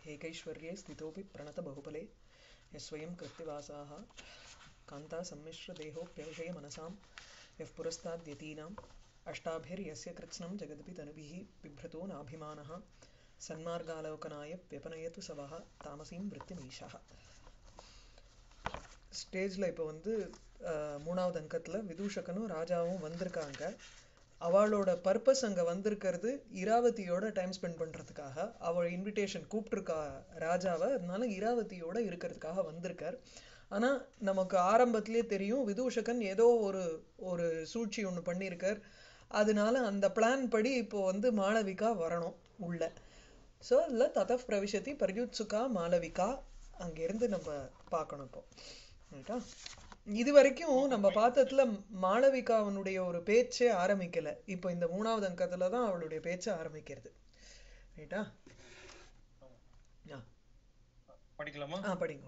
एकैश्वर्ये स्थितोऽपि प्रणतबहुफले यस्वयं कृत्तिवासाः कान्तासम्मिश्रदेहोऽप्यविषयमनसां यः पुरस्ताद्यतीनाम् अष्टाभिर्यस्य कृत्स्नं जगदपि तनुभिः बिभ्रतो नाभिमानः सन्मार्गालोकनाय व्यपनयतु सवः तामसीं वृत्तिमीशः ஸ்டேஜில் இப்போ வந்து அஹ், மூணாவது அங்கத்தில் விதூஷகனும் ராஜாவும் வந்திருக்காங்க அவளோட பர்பஸ் அங்கே வந்திருக்கிறது இராவதியோட டைம் ஸ்பெண்ட் பண்ணுறதுக்காக அவள் இன்விடேஷன் கூப்பிட்டுருக்கா ராஜாவை அதனால இராவதியோட இருக்கிறதுக்காக வந்திருக்கார் ஆனால் நமக்கு ஆரம்பத்திலே தெரியும் விதூஷகன் ஏதோ ஒரு ஒரு சூழ்ச்சி ஒன்று பண்ணியிருக்கார் அதனால அந்த பிளான் படி இப்போ வந்து மாளவிகா வரணும் உள்ள ஸோ அதில் ததப் பிரவிசதி பர்யுத்சுகா மாளவிகா அங்கேருந்து நம்ம பார்க்கணும் இப்போ ரைட்டா இது வரைக்கும் நம்ம பார்த்ததுல மாளவிகாவனுடைய ஒரு பேச்சே ஆரம்பிக்கல இப்போ இந்த மூணாவது அங்கத்துல தான் அவளுடைய பேச்சை ஆரம்பிக்கிறது ரைட்டா ஆ படிக்கலாமா ஆ படிங்க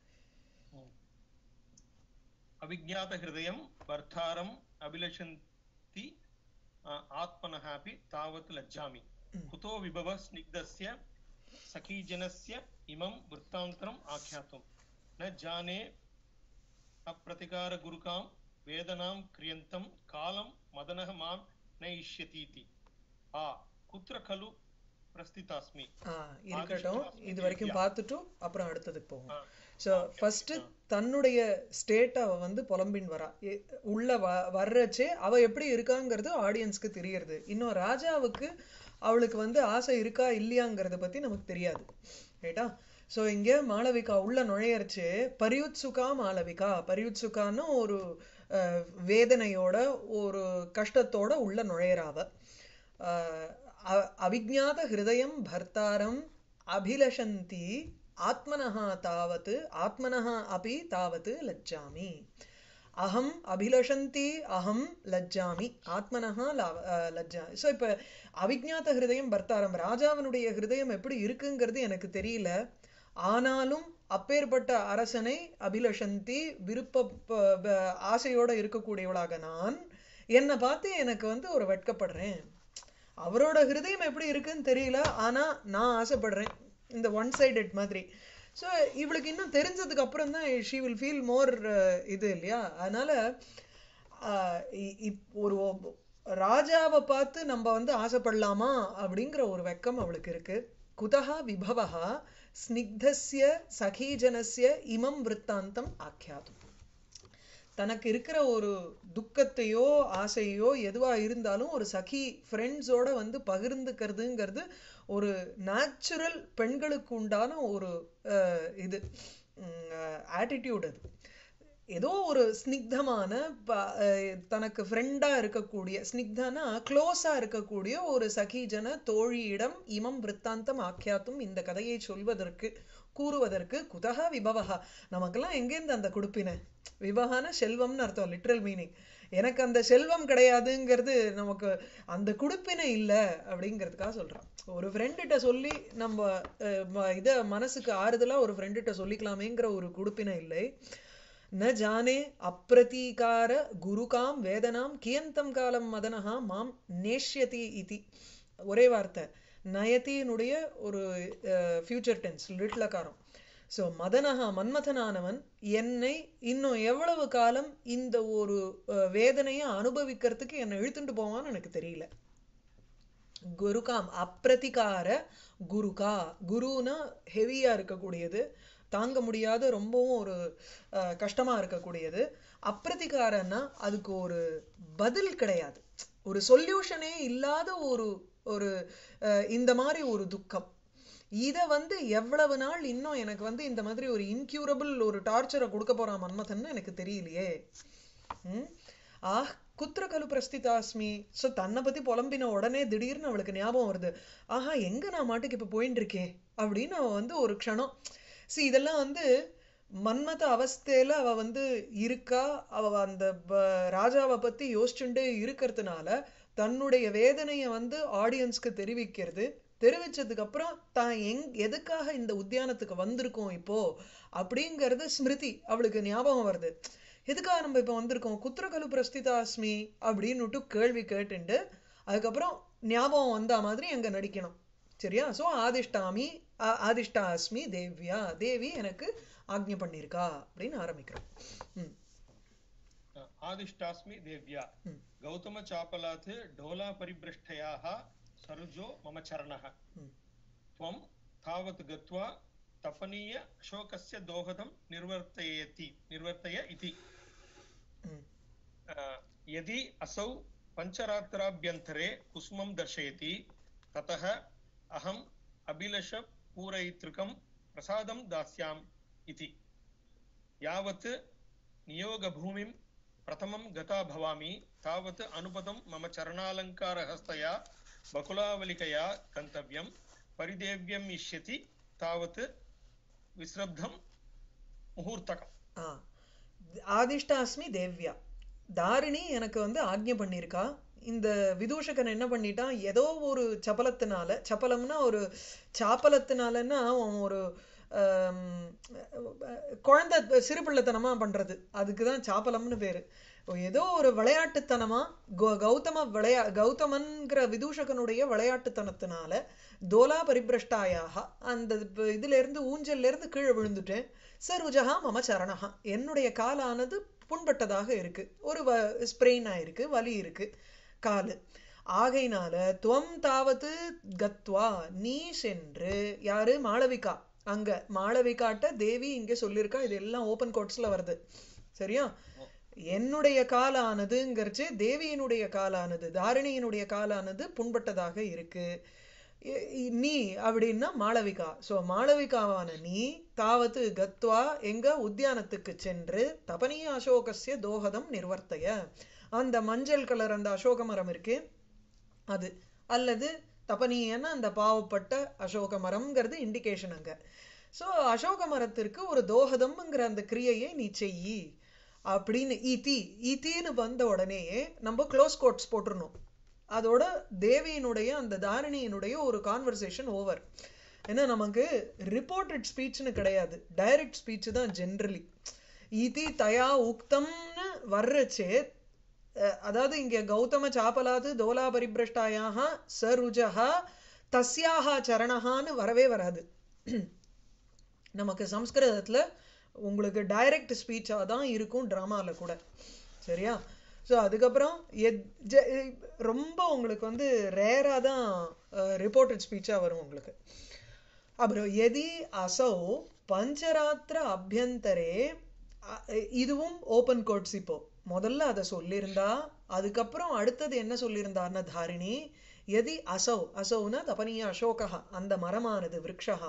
अविज्ञात हृदयं भर्तारम् अभिलषन्ति आ- आत्मनः अपि तावत् लज्जामि कुतो विभवः स्निग्धस्य सखीजनस्य इमं वृत्तान्तरम् आख्यातुं न जाने अप्रतिकारगुरुकां वेदनां क्रियन्तं कालं मदनः मां न इष्यतीति आ कुत्र खलु प्रस्थितास्मि ஆ இருக்கட்டும் இது வரைக்கும் பார்த்துட்டும் அப்புறம் அடுத்ததுக்கு போவோம் ஆ. ஸோ ஃபர்ஸ்ட் தன்னுடைய ஸ்டேட் அவ வந்து புலம்பின் வரா எ- உள்ள வ வர்றச்சே அவ எப்படி இருக்காங்கிறது ஆடியன்ஸ்க்கு தெரியறது இன்னும் ராஜாவுக்கு அவளுக்கு வந்து ஆசை இருக்கா இல்லையாங்கிறத பத்தி நமக்கு தெரியாது ரைட்டா ஸோ இங்க மாளவிகா உள்ள நுழையறச்சே பரியுத்சுகா மாளவிகா பரியுத்சுகான்னு ஒரு அஹ், வேதனையோட ஒரு கஷ்டத்தோட உள்ள நுழையறாவ அஹ், அ- அவிஜ்ஞாத ஹிருதயம் பர்த்தாரம் அபிலஷந்தி ஆத்மனः தாவத் ஆத்மனः अपि தாவத் லஜ்ஜாமி அகம் அபிலஷந்தி அகம் லஜ்ஜாமி ஆத்மனஹ லா- அஹ் லஜ்ஜாமி ஸோ இப்போ அவிஜ்ஞாத ஹிருதயம் பர்த்தாரம் ராஜாவினுடைய ஹிருதயம் எப்படி இருக்குங்கிறது எனக்கு தெரியல ஆனாலும் அப்பேற்பட்ட அரசனை அபிலஷந்தி விருப்ப ப- ப- ஆசையோட இருக்கக்கூடியவளாக நான் என்னை பார்த்து எனக்கு வந்து ஒரு வெட்கப்படுறேன் அவரோட ஹிருதயம் எப்படி இருக்குன்னு தெரியல ஆனா நான் ஆசைப்படுறேன் இந்த ஒன் சைடட் மாதிரி ஸோ இவளுக்கு இன்னும் தெரிஞ்சதுக்கு அப்புறம் தான் ஷீ வில் ஃபீல் மோர் இது இல்லையா அதனால ஆஹ் இ- இப்- ஒரு ஒ- ராஜாவை பார்த்து நம்ம வந்து ஆசைப்படலாமா அப்படிங்கிற ஒரு வெக்கம் அவளுக்கு இருக்கு குதஹா விபவஹா ஸ்னிக்தஸ்ய சகீஜனஸ்ய இமம் விற்த்தாந்தம் ஆக்கியாதும் தனக்கு இருக்கிற ஒரு துக்கத்தையோ ஆசையோ எதுவா இருந்தாலும் ஒரு சகி ஃப்ரெண்ட்ஸோட வந்து பகிர்ந்துக்கிறதுங்கிறது ஒரு நேச்சுரல் பெண்களுக்கு உண்டான ஒரு அஹ், இது ஆட்டிடியூட் அது ஏதோ ஒரு ஸ்னிக்தமான ப- அஹ், தனக்கு ஃப்ரெண்டா இருக்கக்கூடிய ஸ்னிக்தனா க்ளோஸா இருக்கக்கூடிய ஒரு சகிஜன தோழியிடம் இமம் விற்த்தாந்தம் ஆக்கியாத்தும் இந்த கதையை சொல்வதற்கு கூறுவதற்கு குதக விபவஹா நமக்கெல்லாம் எங்கேருந்து அந்த கொடுப்பின விபகான செல்வம்னு அர்த்தம் லிட்ரல் மீனிங் எனக்கு அந்த செல்வம் கிடையாதுங்கிறது நமக்கு அந்த குடுப்பினை இல்லை அப்படிங்கிறதுக்காக சொல்றான் ஒரு ஃப்ரெண்டுகிட்ட சொல்லி நம்ம அஹ், ம- இத மனசுக்கு ஆறுதலா ஒரு ஃப்ரெண்டுகிட்ட சொல்லிக்கலாமேங்கிற ஒரு குடுப்பினை இல்லை ந ஜானே அப்பிரதீகார குருகாம் வேதனாம் கியந்தம் காலம் மதனஹா மாம் நேஷ்யதி இதி ஒரே வார்த்தை நயத்தினுடைய ஒரு ஃபியூச்சர் டென்ஸ் லிட்லகாரம் ஸோ மதனஹா மன்மதனானவன் என்னை இன்னும் எவ்வளவு காலம் இந்த ஒரு அஹ், வேதனையை அனுபவிக்கிறதுக்கு என்னை இழுத்துட்டு போவான்னு எனக்கு தெரியல குருகாம் அப்பிரதிகார குருகா குருனா ஹெவியா இருக்கக்கூடியது தாங்க முடியாத ரொம்பவும் ஒரு அஹ், கஷ்டமா இருக்கக்கூடியது அப்பிரதிகாரன்னா அதுக்கு ஒரு பதில் கிடையாது ஒரு சொல்யூஷனே இல்லாத ஒரு ஒரு அஹ், இந்த மாதிரி ஒரு துக்கம் இத வந்து எவ்வளவு நாள் இன்னும் எனக்கு வந்து இந்த மாதிரி ஒரு இன்க்யூரபிள் ஒரு டார்ச்சரை கொடுக்க போறான் மன்மதன்னு எனக்கு தெரியலையே ம்? ஆஹ் குத்திர கலு பிரஸ்திதாஸ்மி ஸோ தன்னை பத்தி புலம்பின உடனே திடீர்னு அவளுக்கு ஞாபகம் வருது ஆஹா எங்க நான் மாட்டுக்கு இப்ப போயின்னு இருக்கேன் அப்படின்னு அவ வந்து ஒரு க்ஷணம் see இதெல்லாம் வந்து மன்மத அவஸ்தையில அவ வந்து இருக்கா அவ அந்த ப- ராஜாவை பத்தி யோசிச்சுட்டே இருக்கிறதுனால தன்னுடைய வேதனையை வந்து ஆடியன்ஸ்க்கு தெரிவிக்கிறது தெரிவிச்சதுக்கு அப்புறம் தான் எங் எதுக்காக இந்த உத்தியானத்துக்கு வந்திருக்கோம் இப்போ அப்படிங்கிறது ஸ்மிருதி அவளுக்கு ஞாபகம் வருது எதுக்காக நம்ம இப்போ வந்திருக்கோம் குத்திரகலு பிரஸ்திதாஸ்மி அப்படின்னுட்டு கேள்வி கேட்டுண்டு அதுக்கப்புறம் ஞாபகம் வந்த மாதிரி அங்க நடிக்கணும் சரியா சோ ஆதிஷ்டாமி ஆ- ஆதிஷ்டா அஸ்மி தேவ்யா தேவி எனக்கு ஆக்ஞை பண்ணியிருக்கா அப்படின்னு ஆரம்பிக்கிறோம் ம் आदिष्टास्मि देव्या ம். गौतमचापलात् ढोलापरिभ्रष्टयाः सरुजो मम चरणः ம் त्वं तावत् गत्वा तपनीय शोकस्य दोहदं निर्वर्तयति निर्वर्तय इति ம் अ, यदि असौ पञ्चरात्राभ्यन्तरे कुसुमं दर्शयति ततः अहम् अभिलषपूरयितृकं प्रसादं दास्याम् इति यावत् नियोगभूमिं प्रथमं गता भवामि तावत् अनुपदं मम चरणालङ्कारहस्तया बकुलावलिकया गन्तव्यं परिदेव्यम् इष्यति तावत् विस्रब्धं मुहूर्तकम् ஆ ஆதிஷ்டாஸ்மி தேவ்யா தாரிணி எனக்கு வந்து ஆக்ஞை பண்ணியிருக்கா இந்த விதூஷகன் என்ன பண்ணிட்டான் ஏதோ ஒரு சபலத்தினால சபலம்னா ஒரு சாப்பலத்தினாலன்னா அவன் ஒரு ஆம், குழந்தை சிறு பிள்ளைத்தனமா பண்றது அதுக்கு தான் சாப்பலம்னு பேரு ஏதோ ஒரு விளையாட்டுத்தனமா கௌ- கௌதம விளையா கௌதமன்கிற விதூஷகனுடைய விளையாட்டுத்தனத்தினால தோலா பரிபிரஷ்டாயாக அந்த இப்ப இதுல இருந்து ஊஞ்சல்ல இருந்து கீழே விழுந்துட்டேன் சருஜகா மம சரணஹா என்னுடைய காலானது புண்பட்டதாக இருக்கு ஒரு வ ஸ்ப்ரெயின் ஆயிருக்கு வலி இருக்கு காலு ஆகையினால துவம் தாவது கத்வா நீ சென்று யாரு மாளவிகா அங்க மாளவிகாட்ட தேவி இங்க சொல்லியிருக்கா இது எல்லாம் ஓபன் கோட்ஸ்ல வருது சரியா என்னுடைய காலானதுங்கிறச்சு தேவியினுடைய காலானது தாரிணியினுடைய காலானது புண்பட்டதாக இருக்கு இ- இ- நீ அப்படின்னா மாளவிகா சோ மாளவிகாவான நீ தாவத்து கத்வா எங்க உத்தியானத்துக்கு சென்று தபனீய அசோகஸ்ய தோஹதம் நிர்வர்த்தய அந்த மஞ்சள் கலர் அந்த அசோக மரம் இருக்கு அது அல்லது தபனீயன அந்த பாவப்பட்ட அசோக மரம்ங்கிறது இண்டிகேஷன் அங்க சோ அசோக மரத்திற்கு ஒரு தோஹதம்ங்கிற அந்த கிரியையை நீ செய் அப்படின்னு ஈதி ஈத்தின்னு வந்த உடனேயே நம்ம க்ளோஸ் கோட்ஸ் போட்டுறணும் அதோட தேவியினுடைய அந்த தாரிணியினுடைய ஒரு கான்வர்சேஷன் ஓவர் ஏன்னா நமக்கு ரிப்போர்ட்டட் ஸ்பீச்னு கிடையாது டைரக்ட் ஸ்பீச் தான் ஜென்ரலி இதி தயா உக்தம்னு வர்றச்சே அஹ், அதாவது இங்க கௌதம சாப்பலாது தோலா பரிபிரஷ்டாயாக சருஜஹா தஸ்யாஹா சரணஹான்னு வரவே வராது நமக்கு சம்ஸ்கிருதத்துல உங்களுக்கு டைரக்ட் ஸ்பீச்சா தான் இருக்கும் டிராமால கூட சரியா ஸோ அதுக்கப்புறம் எத்- ஜ- ரொம்ப உங்களுக்கு வந்து ரேரா தான் ரிப்போர்ட்டட் ஸ்பீச்சா வரும் உங்களுக்கு அப்புறம் எதி அசௌ பஞ்சராத்திர அபியந்தரே அ- இதுவும் ஓபன் கோட்ஸ் இப்போ முதல்ல அதை சொல்லியிருந்தா அதுக்கப்புறம் அடுத்தது என்ன சொல்லியிருந்தார்னா தாரிணி எதி அசௌ அசௌனா தபனிய அசோகா அந்த மரமானது விருக்ஷா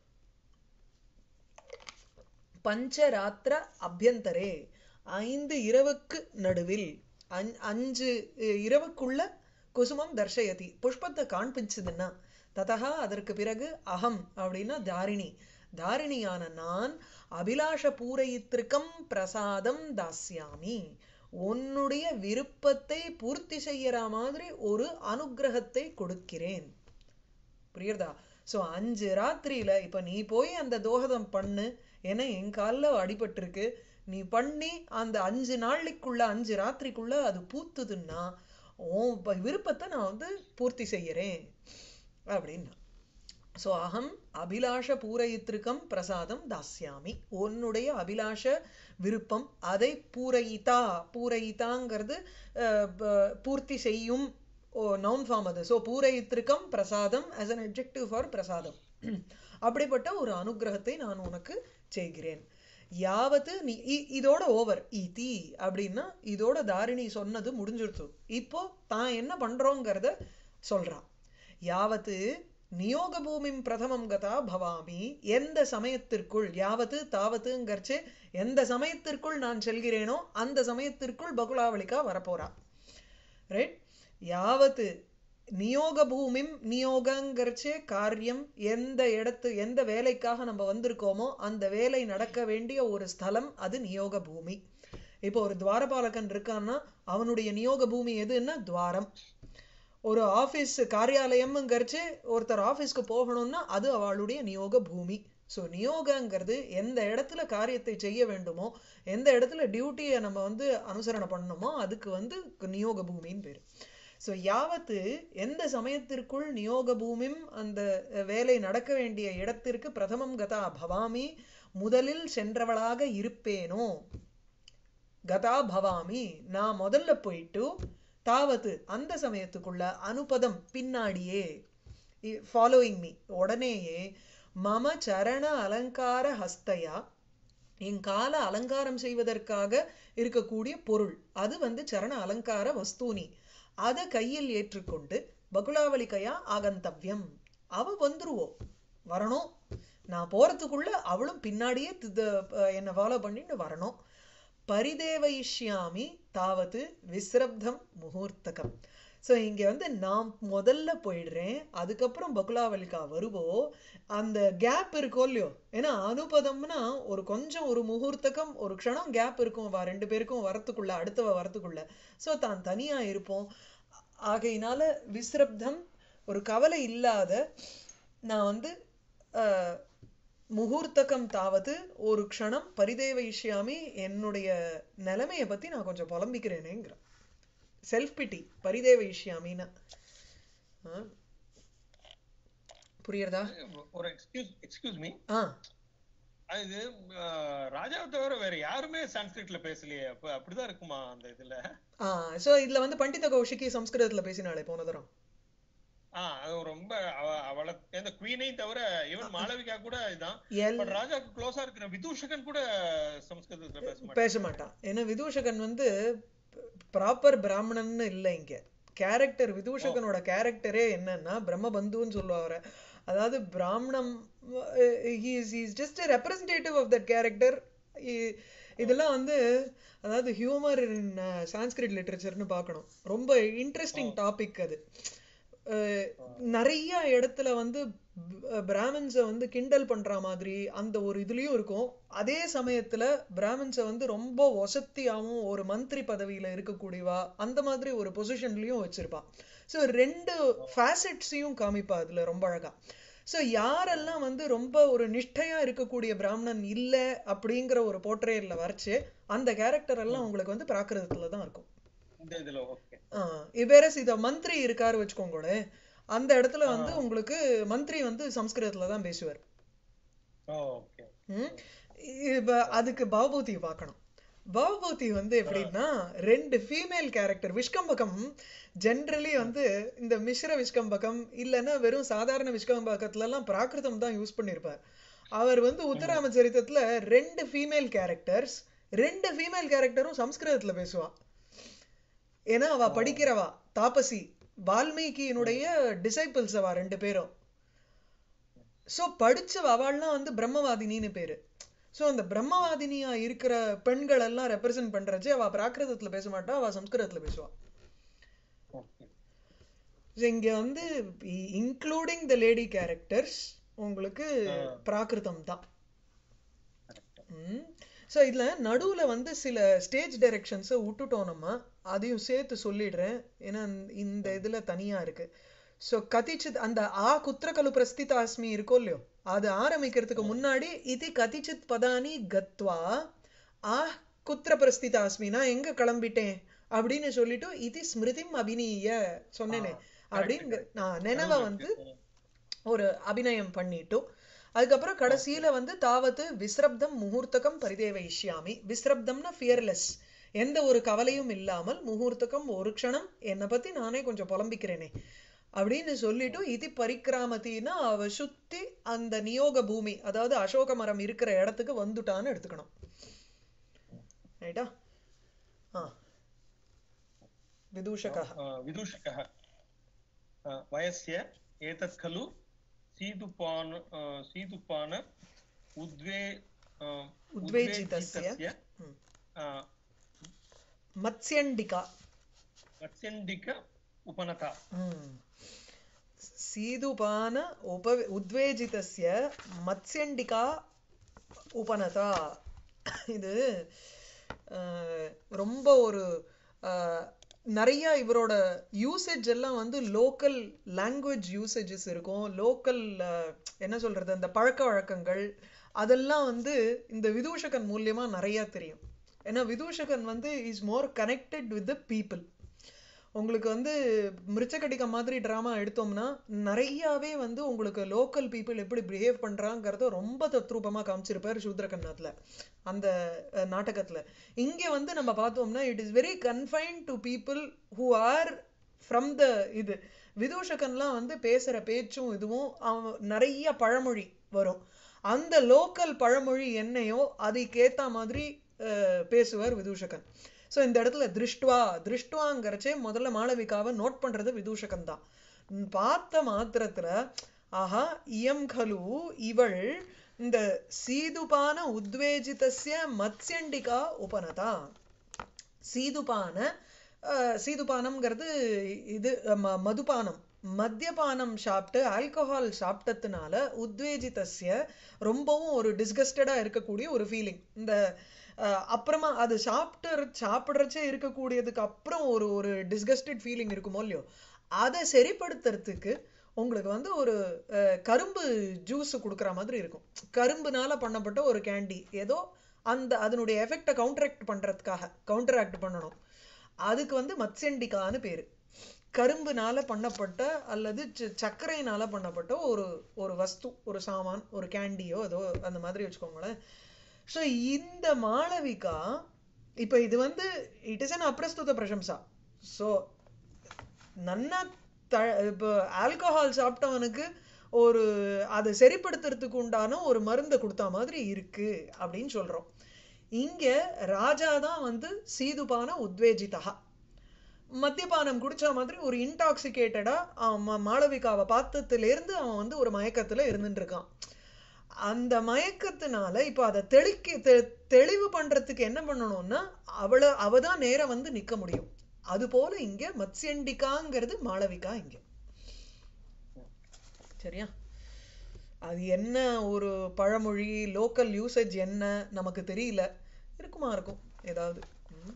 பஞ்சராத்திர அபியந்தரே ஐந்து இரவுக்கு நடுவில் அஞ்- அஞ்சு அஹ், இரவுக்குள்ள குசுமம் தர்ஷயதி புஷ்பத்தை காண்பிச்சதுன்னா ததா அதற்கு பிறகு அகம் அப்படின்னா தாரிணி தாரிணியான நான் அபிலாஷ பூரயித்திருக்கம் பிரசாதம் தாஸ்யாமி உன்னுடைய விருப்பத்தை பூர்த்தி செய்யற மாதிரி ஒரு அனுக்கிரகத்தை கொடுக்கிறேன் புரியுறதா சோ அஞ்சு ராத்திரியில இப்ப நீ போய் அந்த தோகதம் பண்ணு ஏன்னா என் கால்ல அடிபட்டிருக்கு நீ பண்ணி அந்த அஞ்சு நாளைக்குள்ள அஞ்சு ராத்திரிக்குள்ள அது பூத்துதுன்னா உன் ப- விருப்பத்தை நான் வந்து பூர்த்தி செய்யறேன் அப்படின்னா சோ அகம் அபிலாஷ பூரயித்திருக்கம் பிரசாதம் தாஸ்யாமி உன்னுடைய அபிலாஷ விருப்பம் அதை பூரயிதா பூரயிதாங்கிறது அஹ், ப- பூர்த்தி செய்யும் ஓ நவுன் ஃபார்ம் அது ஸோ பூரயித்திருக்கம் பிரசாதம் ஆஸ் அன் adjective ஃபார் பிரசாதம் அப்படிப்பட்ட ஒரு அனுக்கிரகத்தை நான் உனக்கு செய்கிறேன் யாவத்து நீ இ- இதோட ஓவர் இதி அப்படின்னா இதோட தாரிணி சொன்னது முடிஞ்சிருச்சு இப்போ தான் என்ன பண்றோங்கிறத சொல்றான் யாவத்து நியோக பூமிம் பிரதமம் கதா பவாமி எந்த சமயத்திற்குள் யாவத்து தாவத்துங்கிறச்சு எந்த சமயத்திற்குள் நான் செல்கிறேனோ அந்த சமயத்திற்குள் பகுலாவளிக்கா வரப்போறா ரைட் யாவத்து நியோக பூமிம் நியோகங்கிறச்சே காரியம் எந்த இடத்து எந்த வேலைக்காக நம்ம வந்திருக்கோமோ அந்த வேலை நடக்க வேண்டிய ஒரு ஸ்தலம் அது நியோக பூமி இப்போ ஒரு துவாரபாலகன் இருக்கான்னா அவனுடைய நியோக பூமி எதுன்னா துவாரம் ஒரு ஆபீஸ் காரியாலயம்ங்கிறச்சு ஒருத்தர் ஆபீஸ்க்கு போகணும்னா அது அவளுடைய நியோக பூமி ஸோ நியோகங்கிறது எந்த இடத்துல காரியத்தை செய்ய வேண்டுமோ எந்த இடத்துல டியூட்டியை நம்ம வந்து அனுசரணை பண்ணணுமோ அதுக்கு வந்து நியோக பூமின்னு பேரு ஸோ யாவத்து எந்த சமயத்திற்குள் நியோக பூமிம் அந்த அஹ், வேலை நடக்க வேண்டிய இடத்திற்கு பிரதமம் கதா பவாமி முதலில் சென்றவளாக இருப்பேனோ கதா பவாமி நான் முதல்ல போயிட்டு தாவது அந்த சமயத்துக்குள்ள அனுபதம் பின்னாடியே ஃபாலோயிங் மீ உடனேயே மம சரண அலங்கார ஹஸ்தையா என் கால அலங்காரம் செய்வதற்காக இருக்கக்கூடிய பொருள் அது வந்து சரண அலங்கார வஸ்தூனி அதை கையில் ஏற்றுக்கொண்டு பகுலாவலிகையா ஆகந்தவ்யம் அவ வந்துருவோ வரணும் நான் போறதுக்குள்ள அவளும் பின்னாடியே தித- அஹ் என்னை ஃபாலோ பண்ணிட்டு வரணும் பரிதேவயிஷ்யாமி தாவது விஸ்ரப்தம் முகூர்த்தகம் ஸோ இங்க வந்து நான் முதல்ல போயிடுறேன் அதுக்கப்புறம் பகுலாவலிகா வருவோ அந்த கேப் இருக்கோ இல்லையோ ஏன்னா அனுபதம்னா ஒரு கொஞ்சம் ஒரு முகூர்த்தகம் ஒரு க்ஷணம் கேப் இருக்கும் வா ரெண்டு பேருக்கும் வரத்துக்குள்ள அடுத்தவ வரத்துக்குள்ள ஸோ தான் தனியா இருப்போம் ஆகையினால விஸ்ரப்தம் ஒரு கவலை இல்லாத நான் வந்து அஹ், முகூர்த்தகம் தாவது ஒரு க்ஷணம் பரிதேவயிஷ்யாமி என்னுடைய நிலைமையை பத்தி நான் கொஞ்சம் புலம்பிக்கிறேனேங்கிற செல்ஃப் பிட்டி பரிதேவயிஷ்யாமின்னு ஆ. புரியுறதா ஒரு எக்ஸ்கியூஸ் எக்ஸ்கியூஸ் மீ ஆ அது அஹ், ராஜாவை தவிர வேற யாருமே சான்ஸ்கிரிட்ல பேசலையே அப்ப அப்படிதான் இருக்குமா அந்த இதுல ஆ சோ இதுல வந்து பண்டித கௌஷிகி சம்ஸ்கிருதத்துல பேசினாளே போன தரம் ஆஹ் அது ரொம்ப அவ- அவளை இந்த குவீனையும் தவிர ஈவன் மாளவிகா கூட இதுதான் எல் பட் ராஜாக்கு க்ளோஸா இருக்கிற விதூஷகன் கூட சமஸ்கிருதத்துல பேச மாட்டான் பேச மாட்டான் ஏன்னா விதூஷகன் வந்து ப்ராப்பர் பிராமணன்னு இல்லை இங்க கேரக்டர் விதூஷகனோட கேரக்டரே என்னன்னா பிரம்மபந்துன்னு சொல்லுவாரு அதாவது பிராமணம் is is just representative of that character இதெல்லாம் வந்து அதாவது ஹியூமர் இன் சான்ஸ்கிரிட் லிட்ரேச்சர்னு பார்க்கணும் ரொம்ப இன்ட்ரெஸ்டிங் டாபிக் அது அஹ், நிறைய இடத்துல வந்து பிராமின்ஸை வந்து கிண்டல் பண்ற மாதிரி அந்த ஒரு இதுலயும் இருக்கும் அதே சமயத்துல பிராமின்ஸை வந்து ரொம்ப வசத்தியாவும் ஒரு மந்திரி பதவியில இருக்கக்கூடியவா அந்த மாதிரி ஒரு பொசிஷன்லயும் வச்சிருப்பா ஸோ ரெண்டு ஃபேசட்ஸையும் காமிப்பா அதுல ரொம்ப அழகா ஸோ யாரெல்லாம் வந்து ரொம்ப ஒரு நிஷ்டையா இருக்கக்கூடிய பிராமணன் இல்ல அப்படிங்கிற ஒரு போர்ட்ரேயல்ல வரைச்சு அந்த கேரக்டர் எல்லாம் உங்களுக்கு வந்து பிராகிருதத்துல தான் இருக்கும் இந்த இதுல ஓகே இவேரஸ் இத மந்திரி இருக்காரு வச்சுக்கோங்களேன் அந்த இடத்துல வந்து உங்களுக்கு மந்திரி வந்து சம்ஸ்கிருதத்துல தான் பேசுவார் ஓகே ம்? இப்ப அதுக்கு பாபூதி பார்க்கணும் பாபூதி வந்து எப்படின்னா ரெண்டு ஃபீமேல் கேரக்டர் விஷ்கம்பகம் ஜென்ரலி வந்து இந்த மிஸ்ர விஷ்கம்பகம் இல்லைன்னா வெறும் சாதாரண விஷ்கம்பகத்துல எல்லாம் பிராகிருதம் தான் யூஸ் பண்ணியிருப்பார் அவர் வந்து உத்தராம சரித்திரத்துல ரெண்டு ஃபீமேல் கேரக்டர்ஸ் ரெண்டு ஃபீமேல் கேரக்டரும் சம்ஸ்கிருதத்துல பேசுவா ஏன்னா அவ படிக்கிறவா தாபசி வால்மீகியினுடைய டிசைபிள்ஸ் அவ ரெண்டு பேரும் சோ படிச்ச அவள்லாம் வந்து பிரம்மவாதினின்னு பேரு சோ அந்த பிரம்மவாதினியா இருக்கிற பெண்கள் எல்லாம் ரெப்ரசென்ட் பண்றச்சு அவ பிராகிருதத்துல பேச மாட்டா அவ சம்ஸ்கிருதத்துல பேசுவா ஓகே So இங்க வந்து இன்க்ளூடிங் த லேடி கேரக்டர்ஸ் உங்களுக்கு பிராகிருதம் தான் ஸோ இதுல நடுவுல வந்து சில ஸ்டேஜ் டைரக்ஷன்ஸை விட்டுட்டோம் நம்ம அதையும் சேர்த்து சொல்லிடுறேன் ஏன்னா இந்த- இந்த இதுல தனியா இருக்கு ஸோ கதிச்சித் அந்த ஆ குத்திரகலு பிரஸ்திதாஸ்மி இருக்கோ இல்லையோ அது ஆரம்பிக்கிறதுக்கு முன்னாடி இது கதிச்சித் பதானி கத்வா ஆ குத்திர பிரஸ்திதாஸ்மி நான் எங்க கிளம்பிட்டேன் அப்படின்னு சொல்லிட்டு இது ஸ்மிருதிம் அபிநீய சொன்னேனே அப்படின்னு நான் நினைவை வந்து ஒரு அபிநயம் பண்ணிட்டு அதுக்கப்புறம் கடைசியில வந்து தாவது விஸ்ரப்தம் முகூர்த்தகம் பரிதேவைஷ்யாமி விஸ்ரப்தம்னா ஃபியர்லெஸ் எந்த ஒரு கவலையும் இல்லாமல் முகூர்த்தகம் ஒரு க்ஷணம் என்னை பத்தி நானே கொஞ்சம் புலம்பிக்கிறேனே அப்படின்னு சொல்லிட்டு இது பரிக்கிராமத்தின்னா அவ சுத்தி அந்த நியோக பூமி அதாவது அசோக மரம் இருக்கிற இடத்துக்கு வந்துட்டான்னு எடுத்துக்கணும் ரைட்டா ஆ விதூஷகः विदूषकः अ, वयस्य एतत् खलु सीदुपान अ, सीदुपान उद्वे अ, उद्वेजितस्य। उद्वेजितस्य, ம். अ, மத்ஸ்யண்டிகா मत्स्यण्डिक उपनता ம். சீதுபான உப உத்வேஜிதஸ்ய மத்ஸ்யண்டிகா உபனதா இது அஹ், ரொம்ப ஒரு அஹ், நிறைய இவரோட யூசேஜ் எல்லாம் வந்து லோக்கல் லாங்குவேஜ் யூசேஜஸ் இருக்கும் லோக்கல் என்ன சொல்றது அந்த பழக்க வழக்கங்கள் அதெல்லாம் வந்து இந்த விதூஷகன் மூலியமா நிறைய தெரியும் ஏன்னா விதூஷகன் வந்து is more connected with the people உங்களுக்கு வந்து மிருச்சக்கடிக்க மாதிரி டிராமா எடுத்தோம்னா நிறையாவே வந்து உங்களுக்கு லோக்கல் பீப்புள் எப்படி பிஹேவ் பண்றாங்கிறத ரொம்ப தத்ரூபமா காமிச்சிருப்பார் சூத்ரகண்ணாத்துல அந்த அஹ், நாடகத்துல இங்க வந்து நம்ம பார்த்தோம்னா it is very confine to people who are from the இது விதூஷகன்லாம் வந்து பேசுற பேச்சும் இதுவும் அவன் நிறைய பழமொழி வரும் அந்த லோக்கல் பழமொழி என்னையோ அதுக்கேத்த மாதிரி அஹ், பேசுவார் விதூஷகன் சோ இந்த இடத்துல திருஷ்டுவா திருஷ்டுவாங்கிறச்சே முதல்ல மாளவிகாவை நோட் பண்றது விதூஷகன் தான் ம், பார்த்த மாத்திரத்துல ஆஹா இயம் கலு இவள் இந்த சீதுபான உத்வேஜிதஸ்ய மத்ஸ்யண்டிகா உபனதா சீதுபான அஹ், சீதுபானம்ங்கிறது இது ம- மதுபானம் மத்தியபானம் சாப்பிட்டு ஆல்கஹால் சாப்பிட்டதுனால உத்வேஜிதஸ்ய ரொம்பவும் ஒரு டிஸ்கஸ்டடா இருக்கக்கூடிய ஒரு ஃபீலிங் இந்த அஹ், அப்புறமா அது சாப்பிட்டு சாப்பிடுறச்சே இருக்கக்கூடியதுக்கு அப்புறம் ஒரு ஒரு டிஸ்கஸ்டட் ஃபீலிங் இருக்குமோ இல்லையோ அதை சரிப்படுத்துறதுக்கு உங்களுக்கு வந்து ஒரு அஹ், கரும்பு ஜூஸ் கொடுக்குற மாதிரி இருக்கும் கரும்புனால பண்ணப்பட்ட ஒரு கேண்டி ஏதோ அந்த அதனுடைய எஃபெக்டை கவுண்டராக்ட் பண்றதுக்காக கவுண்டராக்ட் பண்ணணும் அதுக்கு வந்து மத்செண்டிகான்னு பேரு கரும்புனால பண்ணப்பட்ட அல்லது ச- சர்க்கரையினால பண்ணப்பட்ட ஒரு ஒரு வஸ்து ஒரு சாமான் ஒரு கேண்டியோ ஏதோ அந்த மாதிரி வச்சுக்கோங்களேன் ஸோ இந்த மாளவிகா இப்ப இது வந்து இட் இஸ் அன் அப்பிரஸ்துத பிரசம்சா ஸோ நன்னா த இப்போ ஆல்கஹால் சாப்பிட்டவனுக்கு ஒரு அதை சரிப்படுத்துறதுக்கு உண்டான ஒரு மருந்தை கொடுத்த மாதிரி இருக்கு அப்படின்னு சொல்றோம் இங்க ராஜா தான் வந்து சீதுபான உத்வேஜிதா மத்தியபானம் குடிச்ச மாதிரி ஒரு இன்டாக்சிகேட்டடா அவன் ம- மாளவிகாவை பார்த்ததுல இருந்து அவன் வந்து ஒரு மயக்கத்துல இருந்துட்டு இருக்கான் அந்த மயக்கத்தினால இப்ப அதை தெளிக்க தெ- தெளிவு பண்றதுக்கு என்ன பண்ணணும்னா அவளை அவ தான் நேரா வந்து நிக்க முடியும் அது போல இங்க மத்ஸ்யண்டிகாங்கிறது மாளவிகா இங்க சரியா அது என்ன ஒரு பழமொழி லோக்கல் யூசேஜ் என்ன நமக்கு தெரியல இருக்குமா இருக்கும் ஏதாவது ம்.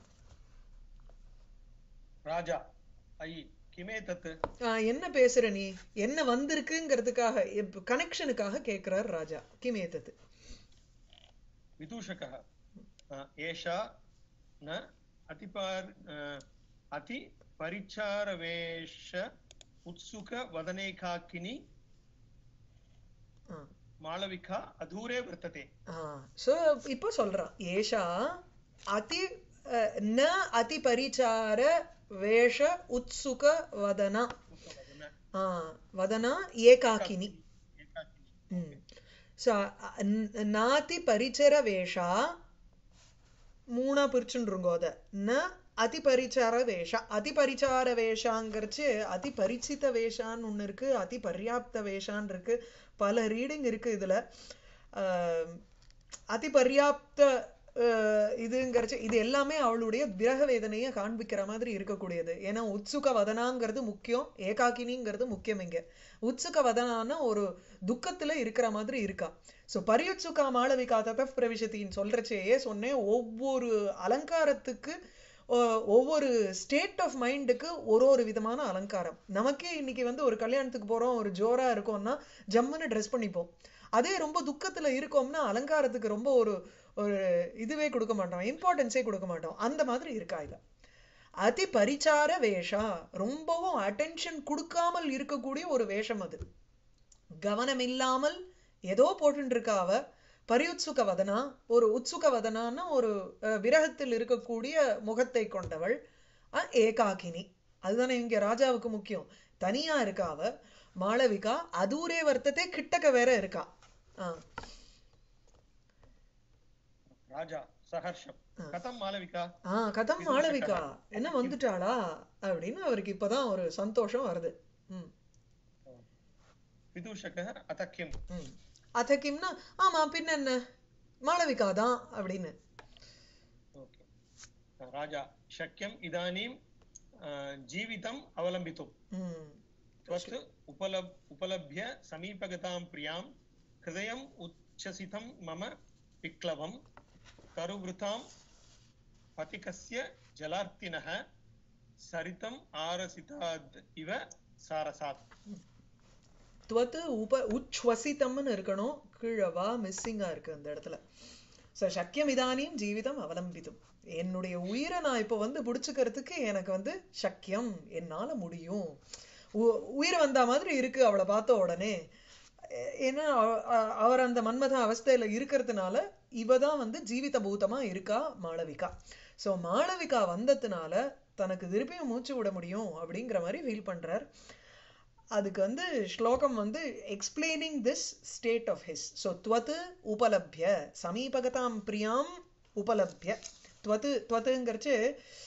राजा अयि किमे तत् ஆஹ் என்ன பேசுற நீ என்ன வந்திருக்குங்கிறதுக்காக கனெக்ஷனுக்காக கேக்குறார் ராஜா கிமேத்தது विदूषकः अ, एषा न अतिपार अ, अतिपरिचारवेश उत्सुकवदनेकाकिनी ஆஹ் मालविका अधूरे वर्तते ஸோ இப்போ சொல்றான் ஏஷா அதி அஹ், ந அதி பரிச்சார வேஷ உத்சுக வதனா ஆ, வதனா ஏகாக்கினி एकाकिनी ஸோ நாதி பரிச்சர வேஷா மூணா பிரிச்சுருங்கோ அத ந அதி பரிச்சார வேஷா அதி பரிச்சார வேஷாங்கிறச்சு அதி பரிச்சித வேஷான்னு ஒண்ணு இருக்கு அதி பர்யாப்த வேஷான்னு இருக்கு பல ரீடிங் இருக்கு இதுல ஆஹ், அதி பர்யாப்த ஆஹ், இதுங்கிறச்சு இது எல்லாமே அவளுடைய விரக வேதனையை காண்பிக்கிற மாதிரி இருக்கக்கூடியது ஏன்னா உத்சுக வதனாங்கிறது முக்கியம் ஏகாக்கினிங்கிறது முக்கியம் இங்க உத்சுக வதனான ஒரு துக்கத்துல இருக்கிற மாதிரி இருக்கா சோ பரியுத்சுகா மாளவிகா தத பிரவிசத்தின்னு சொல்றச்சேயே சொன்னேன் ஒவ்வொரு அலங்காரத்துக்கு ஒ- ஒவ்வொரு ஸ்டேட் ஆஃப் மைண்டுக்கு ஒரு ஒரு விதமான அலங்காரம் நமக்கே இன்னைக்கு வந்து ஒரு கல்யாணத்துக்கு போறோம் ஒரு ஜோரா இருக்கோம்னா ஜம்முன்னு ட்ரெஸ் பண்ணிப்போம் அதே ரொம்ப துக்கத்துல இருக்கோம்னா அலங்காரத்துக்கு ரொம்ப ஒரு ஒரு இதுவே கொடுக்க மாட்டோம் இம்பார்ட்டன்ஸே கொடுக்க மாட்டோம் அந்த மாதிரி இருக்கா இது அதி பரிச்சார வேஷா ரொம்பவும் அட்டென்ஷன் கொடுக்காமல் இருக்கக்கூடிய ஒரு வேஷம் அது கவனம் இல்லாமல் ஏதோ போட்டுட்டு இருக்கா அவ பரியுத்சுக வதனா ஒரு உத்சுக வதனான்னா ஒரு அஹ், விரகத்தில் இருக்கக்கூடிய முகத்தை கொண்டவள் அஹ், ஏகாகினி அதுதானே இங்க ராஜாவுக்கு முக்கியம் தனியா இருக்கா அவ மாளவிகா அதூரே வர்த்தத்தை கிட்டக்க வேற இருக்கா ஆஹ் राजा सहर्षम् ஆ. कथं मालविका ஆஹ் கதம் விதூஷகா. மாளவிகா என்ன வந்துட்டாளா அப்படின்னு அவருக்கு இப்பதான் ஒரு சந்தோஷம் வருது ம் विदूषकः अथ किम् ம் அத கிம்னா ஆமா பின்ன என்ன மாளவிகா தான் அப்படின்னு ओके राजा शक्यम् इदानीं अ, जीवितम् अवलम्बितुं ம் त्वत् उपलब् उपलभ्य समीपगतां प्रियां हृदयम् उच्छ्वसितं मम विक्लवं तरुवृतां पथिकस्य जलार्तिनः सरितम् आरसिताद् इव सारसात् துவத்து உப உச்வசித்தம்னு இருக்கணும் கீழே வா மிஸ்ஸிங்கா இருக்கு அந்த இடத்துல ஸோ சக்கியம் இதானியும் ஜீவிதம் அவலம்பிதும் என்னுடைய உயிரை நான் இப்போ வந்து பிடிச்சுக்கிறதுக்கு எனக்கு வந்து சக்கியம் என்னால முடியும் உ- உயிர் வந்த மாதிரி இருக்கு அவளை பார்த்த உடனே எ- ஏன்னா அவ- அ- அவர் அந்த மன்மத அவஸ்தையில இருக்கிறதுனால இவ தான் வந்து ஜீவித பூதமா இருக்கா மாளவிகா ஸோ மாளவிகா வந்ததுனால தனக்கு திருப்பியும் மூச்சு விட முடியும் அப்படிங்கிற மாதிரி ஃபீல் பண்றார் அதுக்கு வந்து ஸ்லோகம் வந்து explaining this state of his so துவத்து உபலப்ய சமீபகதாம் பிரியாம் உபலப்ய துவத்து துவத்துங்கிறச்சு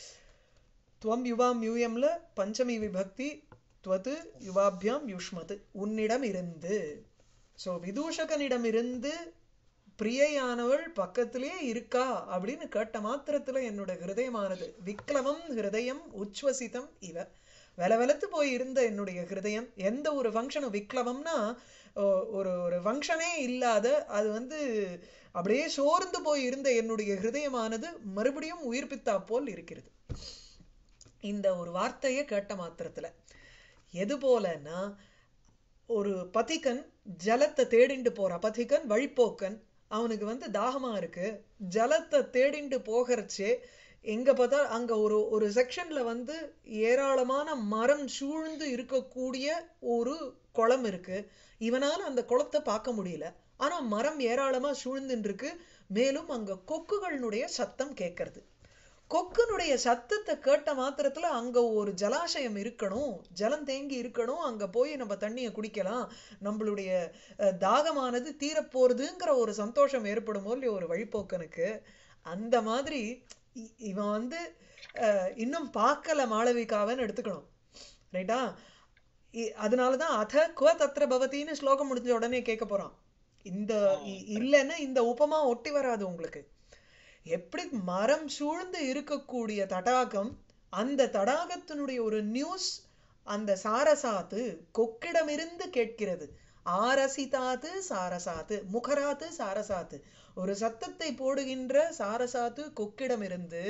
துவம் யுவாம் யூயம்ல பஞ்சமி விபக்தி துவத்து யுவாபியாம் யுஷ்மத் உன்னிடம் இருந்து ஸோ விதூஷகனிடம் இருந்து பிரியையானவள் பக்கத்திலே இருக்கா அப்படின்னு கேட்ட மாத்திரத்துல என்னோட ஹிருதயமானது விக்லவம் ஹிருதயம் உச்வசிதம் இவ வெல வெலத்து போய் இருந்த என்னுடைய ஹிருதயம் எந்த ஒரு ஃபங்க்ஷனும் விக்லவம்னா ஓ- ஒரு ஒரு ஃபங்க்ஷனே இல்லாத அது வந்து அப்படியே சோர்ந்து போய் இருந்த என்னுடைய ஹிருதயமானது மறுபடியும் உயிர்ப்பித்தா போல் இருக்கிறது இந்த ஒரு வார்த்தையை கேட்ட மாத்திரத்துல எது போலன்னா ஒரு பதிகன் ஜலத்தை தேடிண்டு போறான் பதிகன் வழிப்போக்கன் அவனுக்கு வந்து தாகமா இருக்கு ஜலத்தை தேடிண்டு போகிறச்சே எங்க பார்த்தா அங்க ஒரு ஒரு செக்ஷன்ல வந்து ஏராளமான மரம் சூழ்ந்து இருக்கக்கூடிய ஒரு குளம் இருக்கு இவனால அந்த குளத்தை பார்க்க முடியல ஆனா மரம் ஏராளமா சூழ்ந்துன்னு இருக்கு மேலும் அங்க கொக்குகளினுடைய சத்தம் கேட்கறது கொக்கனுடைய சத்தத்தை கேட்ட மாத்திரத்துல அங்க ஒரு ஜலாசயம் இருக்கணும் ஜலம் தேங்கி இருக்கணும் அங்க போய் நம்ம தண்ணியை குடிக்கலாம் நம்மளுடைய அஹ், தாகமானது தீரப்போறதுங்கிற ஒரு சந்தோஷம் ஏற்படும் இல்லையோ ஒரு வழிப்போக்கனுக்கு அந்த மாதிரி இ- இவன் வந்து அஹ், இன்னும் பார்க்கல மாளவிகாவன்னு எடுத்துக்கணும் ரைட்டா இ- அதனாலதான் அத குவ தத்ர பவதின்னு ஸ்லோகம் முடிஞ்ச உடனே கேட்க போறான் இந்த இ- இல்லைன்னா இந்த உபமா ஒட்டி வராது உங்களுக்கு எப்படி மரம் சூழ்ந்து இருக்கக்கூடிய தடாகம் அந்த தடாகத்தினுடைய ஒரு நியூஸ் அந்த சாரசாத்து கொக்கிடமிருந்து கேட்கிறது ஆரசிதாத்து சாரசாத்து முகராத்து சாரசாத்து ஒரு சத்தத்தை போடுகின்ற சாரசாத்து கொக்கிடமிருந்து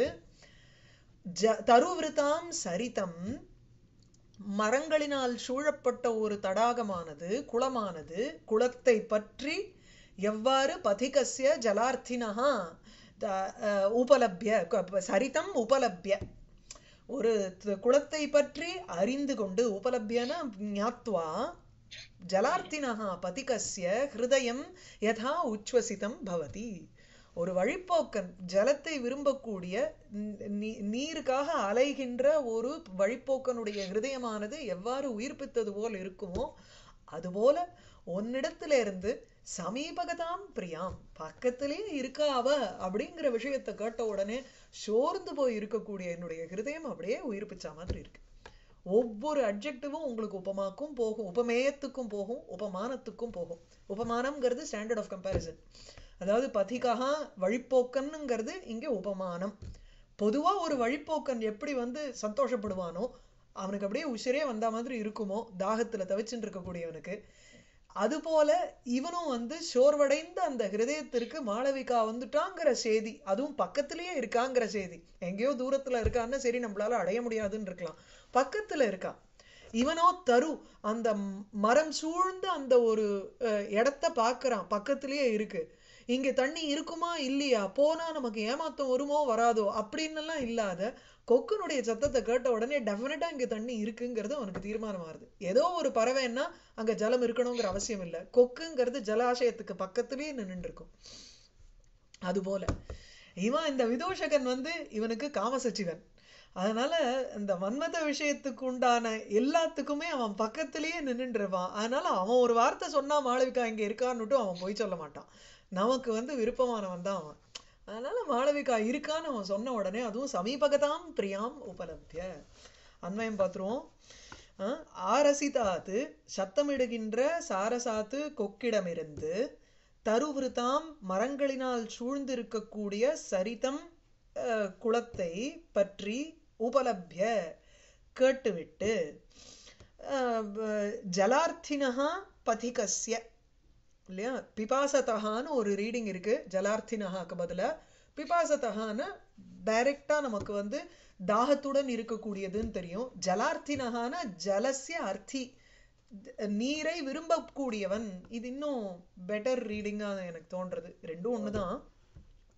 ஜ தருவிருதாம் சரிதம் மரங்களினால் சூழப்பட்ட ஒரு தடாகமானது குளமானது குளத்தை பற்றி எவ்வாறு பதிகஸ்ய ஜலார்த்தினஹா த- அஹ், உபலப்ய க- சரிதம் உபலப்ய ஒரு த- குளத்தை பற்றி அறிந்து கொண்டு உபலப்யன ஞாத்வா ஜலார்த்தினஹா பதிகஸ்ய ஹிருதயம் யதா உச்வசிதம் பவதி ஒரு வழிப்போக்கன் ஜலத்தை விரும்பக்கூடிய ந- நீ- நீருக்காக அலைகின்ற ஒரு வழிப்போக்கனுடைய ஹிருதயமானது எவ்வாறு உயிர்ப்பித்தது போல் இருக்குமோ அதுபோல உன்னிடத்துல இருந்து சமீபகதாம் பிரியாம் பக்கத்திலே இருக்கா அவ அப்படிங்கிற விஷயத்தை கேட்ட உடனே சோர்ந்து போய் இருக்கக்கூடிய என்னுடைய ஹிருதயம் அப்படியே உயிர்ப்பிச்ச மாதிரி இருக்கு ஒவ்வொரு அட்ஜெக்டிவும் உங்களுக்கு உபமாக்கும் போகும் உபமேயத்துக்கும் போகும் உபமானத்துக்கும் போகும் உபமானம்ங்கிறது ஸ்டாண்டர்ட் ஆஃப் கம்பேரிசன் அதாவது பதிகா வழிப்போக்கன்னுங்கிறது இங்க உபமானம் பொதுவா ஒரு வழிப்போக்கன் எப்படி வந்து சந்தோஷப்படுவானோ அவனுக்கு அப்படியே உசிரே வந்த மாதிரி இருக்குமோ தாகத்துல தவிச்சுட்டு இருக்கக்கூடியவனுக்கு அதுபோல இவனும் வந்து சோர்வடைந்த அந்த ஹிருதயத்திற்கு மாளவிகா வந்துட்டாங்கிற செய்தி அதுவும் பக்கத்திலேயே இருக்காங்கிற செய்தி எங்கேயோ தூரத்துல இருக்கான்னு சரி நம்மளால அடைய முடியாதுன்னு இருக்கலாம் பக்கத்துல இருக்கா இவனோ தரு அந்த ம்- மரம் சூழ்ந்த அந்த ஒரு அஹ், இடத்த பார்க்கறான் பக்கத்திலேயே இருக்கு இங்க தண்ணி இருக்குமா இல்லையா போனா நமக்கு ஏமாத்தம் வருமோ வராதோ அப்படின்னு எல்லாம் இல்லாத கொக்கனுடைய சத்தத்தை கேட்ட உடனே டெஃபினட்டா இங்க தண்ணி இருக்குங்கிறது அவனுக்கு தீர்மானமாறுது ஏதோ ஒரு பறவைன்னா அங்க ஜலம் இருக்கணுங்கிற அவசியம் இல்ல கொக்குங்கிறது ஜலாசயத்துக்கு பக்கத்திலேயே நின்னுட்டு இருக்கும் அதுபோல இவன் இந்த விதூஷகன் வந்து இவனுக்கு காமசச்சிவன் அதனால இந்த மன்மத விஷயத்துக்கு உண்டான எல்லாத்துக்குமே அவன் பக்கத்திலேயே நின்னுட்டு இருப்பான் அதனால அவன் ஒரு வார்த்தை சொன்னா மாளவிகா இங்க இருக்கான்னுட்டு அவன் போய் சொல்ல மாட்டான் நமக்கு வந்து விருப்பமானவன் தான் அவன் அதனால மாளவிகா இருக்கான்னு அவன் சொன்ன உடனே அதுவும் சமீபகதாம் பிரியாம் உபலப்திய அன்வயம் பார்த்துருவோம் அஹ், ஆரசிதாத்து சத்தமிடுகின்ற சாரசாத்து கொக்கிடமிருந்து தருவிருத்தாம் மரங்களினால் சூழ்ந்திருக்கக்கூடிய சரிதம் அஹ், குளத்தை பற்றி உபலப்ய கேட்டுவிட்டு அஹ், வ- ஜலார்த்தினஹா பதிகஸ்ய இல்லையா பிபாசதஹான்னு ஒரு ரீடிங் இருக்கு ஜலார்த்தினஹாக்கு பதிலா பிபாசதஹான்னு டைரக்டா நமக்கு வந்து தாகத்துடன் இருக்கக்கூடியதுன்னு தெரியும் ஜலார்த்தினஹான ஜலஸ்ய அர்த்தி நீரை விரும்பக்கூடியவன் இது இன்னும் பெட்டர் ரீடிங்கா எனக்கு தோன்றது ரெண்டும் ஒண்ணுதான்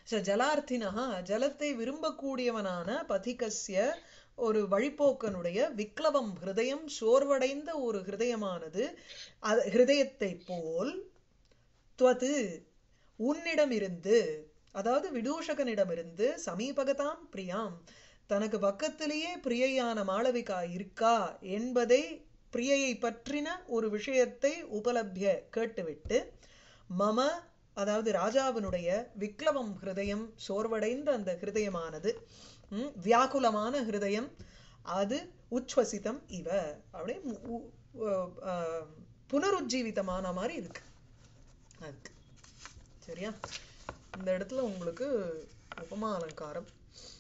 ச ஜலார்த்தினஹா ஜலத்தை விரும்பக்கூடியவனான பதிகஸ்ய ஒரு வழிப்போக்கனுடைய விக்லவம் ஹிருதயம் சோர்வடைந்த ஒரு ஹிருதயமானது அது ஹிருதயத்தை போல் துவது உன்னிடமிருந்து அதாவது விதூஷகனிடமிருந்து சமீபகதாம் பிரியாம் தனக்கு பக்கத்திலேயே பிரியையான மாளவிகா இருக்கா என்பதை பிரியையை பற்றின ஒரு விஷயத்தை உபலபிய கேட்டுவிட்டு மம அதாவது ராஜாவினுடைய விக்லவம் ஹிருதயம் சோர்வடைந்த அந்த ஹிருதயமானது ம், வியாகுலமான ஹிருதயம் அது உச்வசிதம் இவ அப்படியே மு- உ- உ- ஆ, புனருஜ்ஜீவிதமான மாதிரி இருக்கு அதுக்கு சரியா இந்த இடத்துல உங்களுக்கு உபமா அலங்காரம்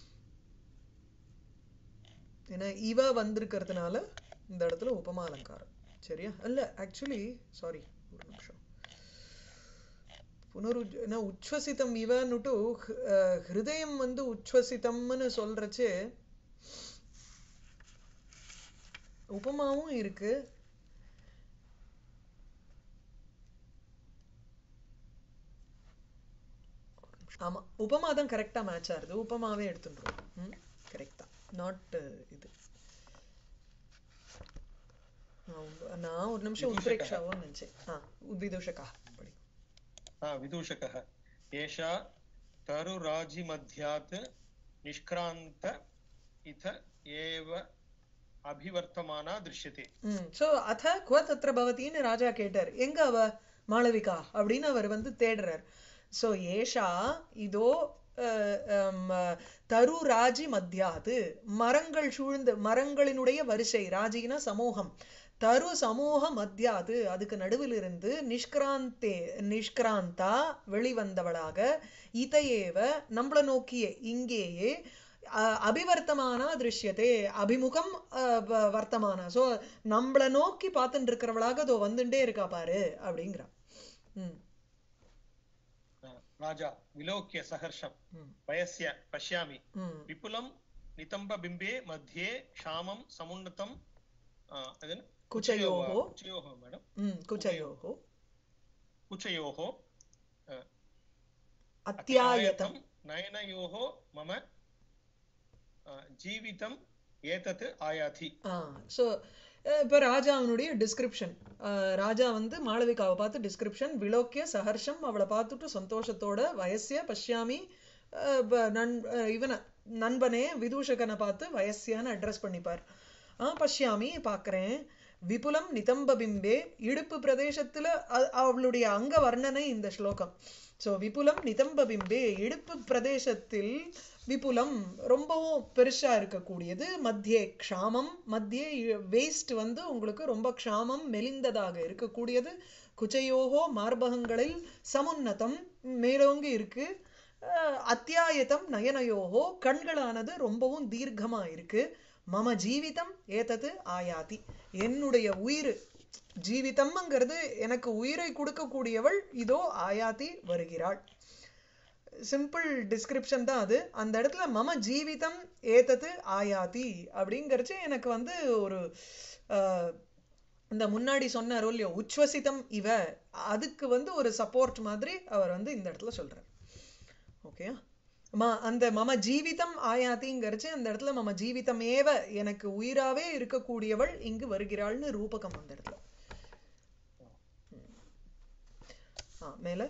ஏன்னா இவ வந்திருக்கிறதுனால இந்த இடத்துல உபமா அலங்காரம் சரியா இல்ல ஆக்சுவலி சாரி ஒரு நிமிஷம் புனருஜ் ஏன்னா உச்வசிதம் இவன்னுட்டு ஹ்- அஹ், ஹிருதயம் வந்து உச்வசிதம்னு சொல்றச்சு உபமாவும் இருக்கு ஆமா உபமா தான் கரெக்டா மேட்ச் ஆகுது உபமாவே எடுத்துன்றோம் ம் கரெக்ட் தான் நாட் இது நான் நான் ஒரு நிமிஷம் விதூஷகः. உத்பிரேக்ஷாவோ நினைச்சேன் ஆ விதூஷகா படி हा विदूषकः एषा तरुराजिमध्यात् निष्क्रान्त इथ एव अभिवर्तमाना दृश्यते ம் சோ அத குவ தத்ர பவதின்னு ராஜா கேட்டார் எங்க அவ மாளவிகா அப்படின்னு அவர் வந்து தேடுறார் சோ ஏஷா இதோ அஹ், ஹம், தரு ராஜி மத்தியாது மரங்கள் சூழ்ந்த மரங்களினுடைய வரிசை ராஜினா சமூகம் தரு சமூக மத்தியாது அதுக்கு நடுவில் இருந்து நிஷ்கிராந்தே நிஷ்கிராந்தா வெளிவந்தவளாக இதையேவ நம்மள நோக்கிய இங்கேயே அஹ், அபிவர்த்தமானா திருஷ்யத்தே அபிமுகம் அஹ், வ- வர்த்தமானா சோ நம்மள நோக்கி பார்த்துட்டு இருக்கிறவளாக அதோ வந்துட்டே இருக்கா பாரு அப்படிங்கிறா ம் राजा विलोक्य सहर्षम् ம் वयस्य पश्यामि ம் विपुलं नितम्बबिम्बे मध्ये क्षामं समुन्नतं आ, अदन् कुचयोः। कुचयोः मैडम् ம் குச்சயோகோ कुचयोः आ, அத்தியாயதம் नयनयोः मम आ, जीवितम् एतत् आयाति ஆ ஸோ இப்போ ராஜாவினுடைய டிஸ்கிரிப்ஷன் ராஜா வந்து மாளவிகாவை பார்த்து டிஸ்கிரிப்ஷன் விலோக்கிய சஹர்ஷம் அவளை பார்த்துட்டு சந்தோஷத்தோட வயசிய பஷ்யாமி அஹ், ப- நண் அஹ், இவனை நண்பனே விதூஷகனை பார்த்து வயசியான்னு அட்ரஸ் பண்ணிப்பார் ஆ பஷ்யாமி பார்க்குறேன் விபுலம் நிதம்ப பிம்பே இடுப்பு பிரதேசத்துல அ- அவளுடைய அங்க வர்ணனை இந்த ஸ்லோகம் ஸோ விபுலம் நிதம்ப பிம்பே இடுப்பு பிரதேசத்தில் விபுலம் ரொம்பவும் பெருசா இருக்கக்கூடியது மத்தியே க்ஷாமம் மத்தியே வேஸ்ட் வந்து உங்களுக்கு ரொம்ப க்ஷாமம் மெலிந்ததாக இருக்கக்கூடியது குச்சையோகோ மார்பகங்களில் சமுன்னதம் மேலோங்கி இருக்கு அஹ், அத்தியாயத்தம் நயனயோகோ கண்களானது ரொம்பவும் தீர்க்கமா இருக்கு மம ஜீவிதம் ஏதது ஆயாதி என்னுடைய உயிர் ஜீவிதம்ங்கிறது எனக்கு உயிரை கொடுக்கக்கூடியவள் இதோ ஆயாதி வருகிறாள் சிம்பிள் டிஸ்கிரிப்ஷன் தான் அது அந்த இடத்துல மம ஜீவிதம் ஏதது ஆயாதி அப்படிங்கறச்சு எனக்கு வந்து ஒரு அஹ், இந்த முன்னாடி சொன்னாரோ இல்லையோ உச்வசிதம் இவ அதுக்கு வந்து ஒரு சப்போர்ட் மாதிரி அவர் வந்து இந்த இடத்துல சொல்றார் ஓகே ம அந்த மம ஜீவிதம் ஆயாதிங்கிறச்சு அந்த இடத்துல மம ஜீவிதம் ஏவ எனக்கு உயிராவே இருக்கக்கூடியவள் இங்கு வருகிறாள்னு ரூபகம் அந்த இடத்துல ஆ மேல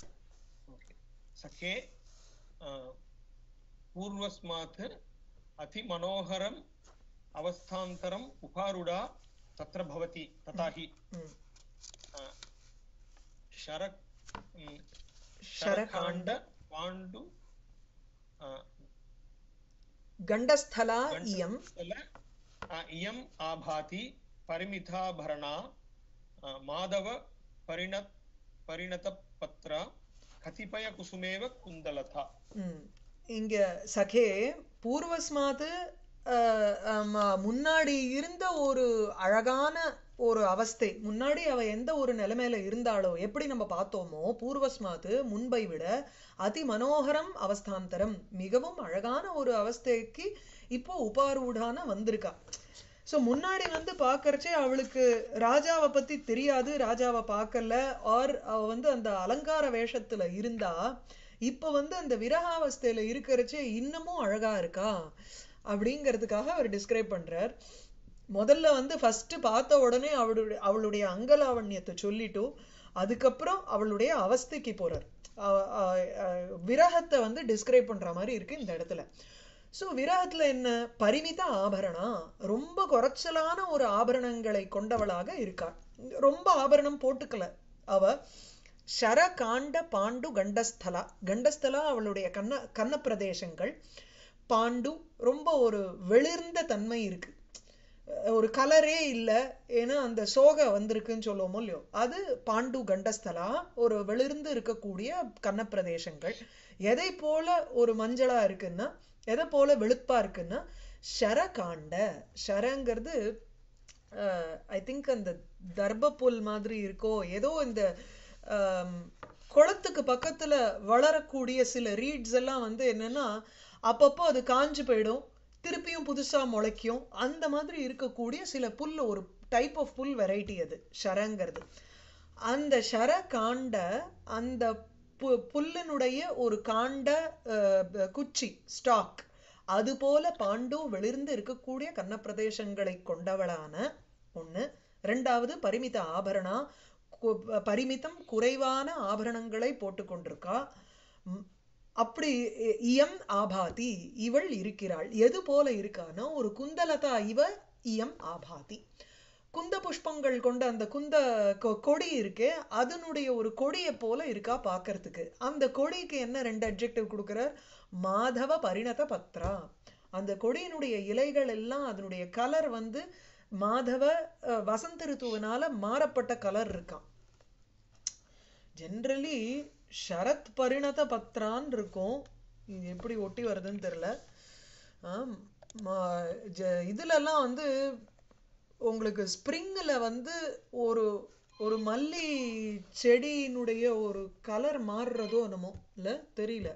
सखे आ, पूर्वस्मात् अतिमनोहरम् अवस्थान्तरम् उपारूढा तत्र भवति तथा हि ம் आ, शर म्, शरकाण्ड शरकाण्ड पाण्डु आ, गण्डस्थला इयं गण्डस्थल, आ, इयम् आभाति परिमिताभरणा आ, माधव परिणत परिणतपत्र कतिपयकुसुमेव कुन्दलता ம். இங்க சகே பூர்வஸ்மாத்து அஹ், ஆமா, முன்னாடி இருந்த ஒரு அழகான ஒரு அவஸ்தை முன்னாடி அவ எந்த ஒரு நிலைமையில இருந்தாளோ எப்படி நம்ம பார்த்தோமோ பூர்வஸ்மாத்து முன்பை விட அதி மனோகரம் அவஸ்தாந்தரம் மிகவும் அழகான ஒரு அவஸ்தைக்கு இப்போ உபாரூடான வந்திருக்கா சோ முன்னாடி வந்து பார்க்கறச்சே அவளுக்கு ராஜாவை பத்தி தெரியாது ராஜாவை பார்க்கல ஆர் அவ வந்து அந்த அலங்கார வேஷத்துல இருந்தா இப்ப வந்து அந்த விரகாவஸ்தையில இருக்கிறச்சே இன்னமும் அழகா இருக்கா அப்படிங்கிறதுக்காக அவர் டிஸ்கிரைப் பண்றார் முதல்ல வந்து ஃபர்ஸ்ட் பார்த்த உடனே அவளுடைய அவளுடைய அங்கலாவண்யத்தை சொல்லிட்டு அதுக்கப்புறம் அவளுடைய அவஸ்தைக்கு போறார் அ- அ- அ- விரகத்தை வந்து டிஸ்கிரைப் பண்ற மாதிரி இருக்கு இந்த இடத்துல சோ விரகத்துல என்ன பரிமித ஆபரணா ரொம்ப குறைச்சலான ஒரு ஆபரணங்களை கொண்டவளாக இருக்கா ரொம்ப ஆபரணம் போட்டுக்கல அவ ஷர காண்ட பாண்டு கண்டஸ்தலா கண்டஸ்தலா அவளுடைய கண்ண கன்ன பிரதேசங்கள் பாண்டு ரொம்ப ஒரு வெளிர்ந்த தன்மை இருக்கு அஹ் ஒரு கலரே இல்ல ஏன்னா அந்த சோகை வந்திருக்குன்னு சொல்லுவோமோ இல்லையோ அது பாண்டு கண்டஸ்தலா ஒரு வெளிர்ந்து இருக்கக்கூடிய கன்னப்பிரதேசங்கள் எதை போல ஒரு மஞ்சளா இருக்குன்னா எதை போல வெளுப்பா இருக்குன்னா ஷரகாண்ட ஷரங்கிறது ஐ திங்க் அந்த தர்ப புல் மாதிரி இருக்கோ ஏதோ இந்த ஆம், குளத்துக்கு பக்கத்துல வளரக்கூடிய சில ரீட்ஸ் எல்லாம் வந்து என்னன்னா அப்பப்போ அது காஞ்சு போயிடும் திருப்பியும் புதுசா முளைக்கும் அந்த மாதிரி இருக்கக்கூடிய சில புல் ஒரு டைப் ஆஃப் புல் வெரைட்டி அது ஷரங்கிறது அந்த ஷர காண்ட அந்த பு- புல்லினுடைய ஒரு காண்ட அஹ், ப- குச்சி ஸ்டாக் அது போல பாண்டு வெளிர்ந்து இருக்கக்கூடிய கன்னப்பிரதேசங்களை கொண்டவளான ஒண்ணு ரெண்டாவது பரிமித ஆபரணா கு- பரிமிதம் குறைவான ஆபரணங்களை போட்டுக் கொண்டிருக்கா ம், அப்படி இ- இயம் ஆபாதி இவள் இருக்கிறாள் எது போல இருக்கான்னா ஒரு குந்தலதா இவ இயம் ஆபாதி குந்த புஷ்பங்கள் கொண்ட அந்த குந்த கொ- கொடி இருக்கே அதனுடைய ஒரு கொடியை போல இருக்கா பார்க்கிறதுக்கு அந்த கொடிக்கு என்ன ரெண்டு அட்ஜெக்டிவ் கொடுக்கிறார் மாதவ பரிணத பத்ரா அந்த கொடியினுடைய இலைகள் எல்லாம் அதனுடைய கலர் வந்து மாதவ அஹ், வசந்த ரித்துவனால மாறப்பட்ட கலர் இருக்காம் ஜென்ரலி ஷரத் பரிணத பத்ரான் இருக்கும் இது எப்படி ஒட்டி வருதுன்னு தெரியல ஆம், ம- ஜ- இதுலலாம் வந்து உங்களுக்கு ஸ்ப்ரிங்ல வந்து ஒரு ஒரு மல்லி செடியினுடைய ஒரு கலர் மாறுறதோ என்னமோ இல்ல தெரியல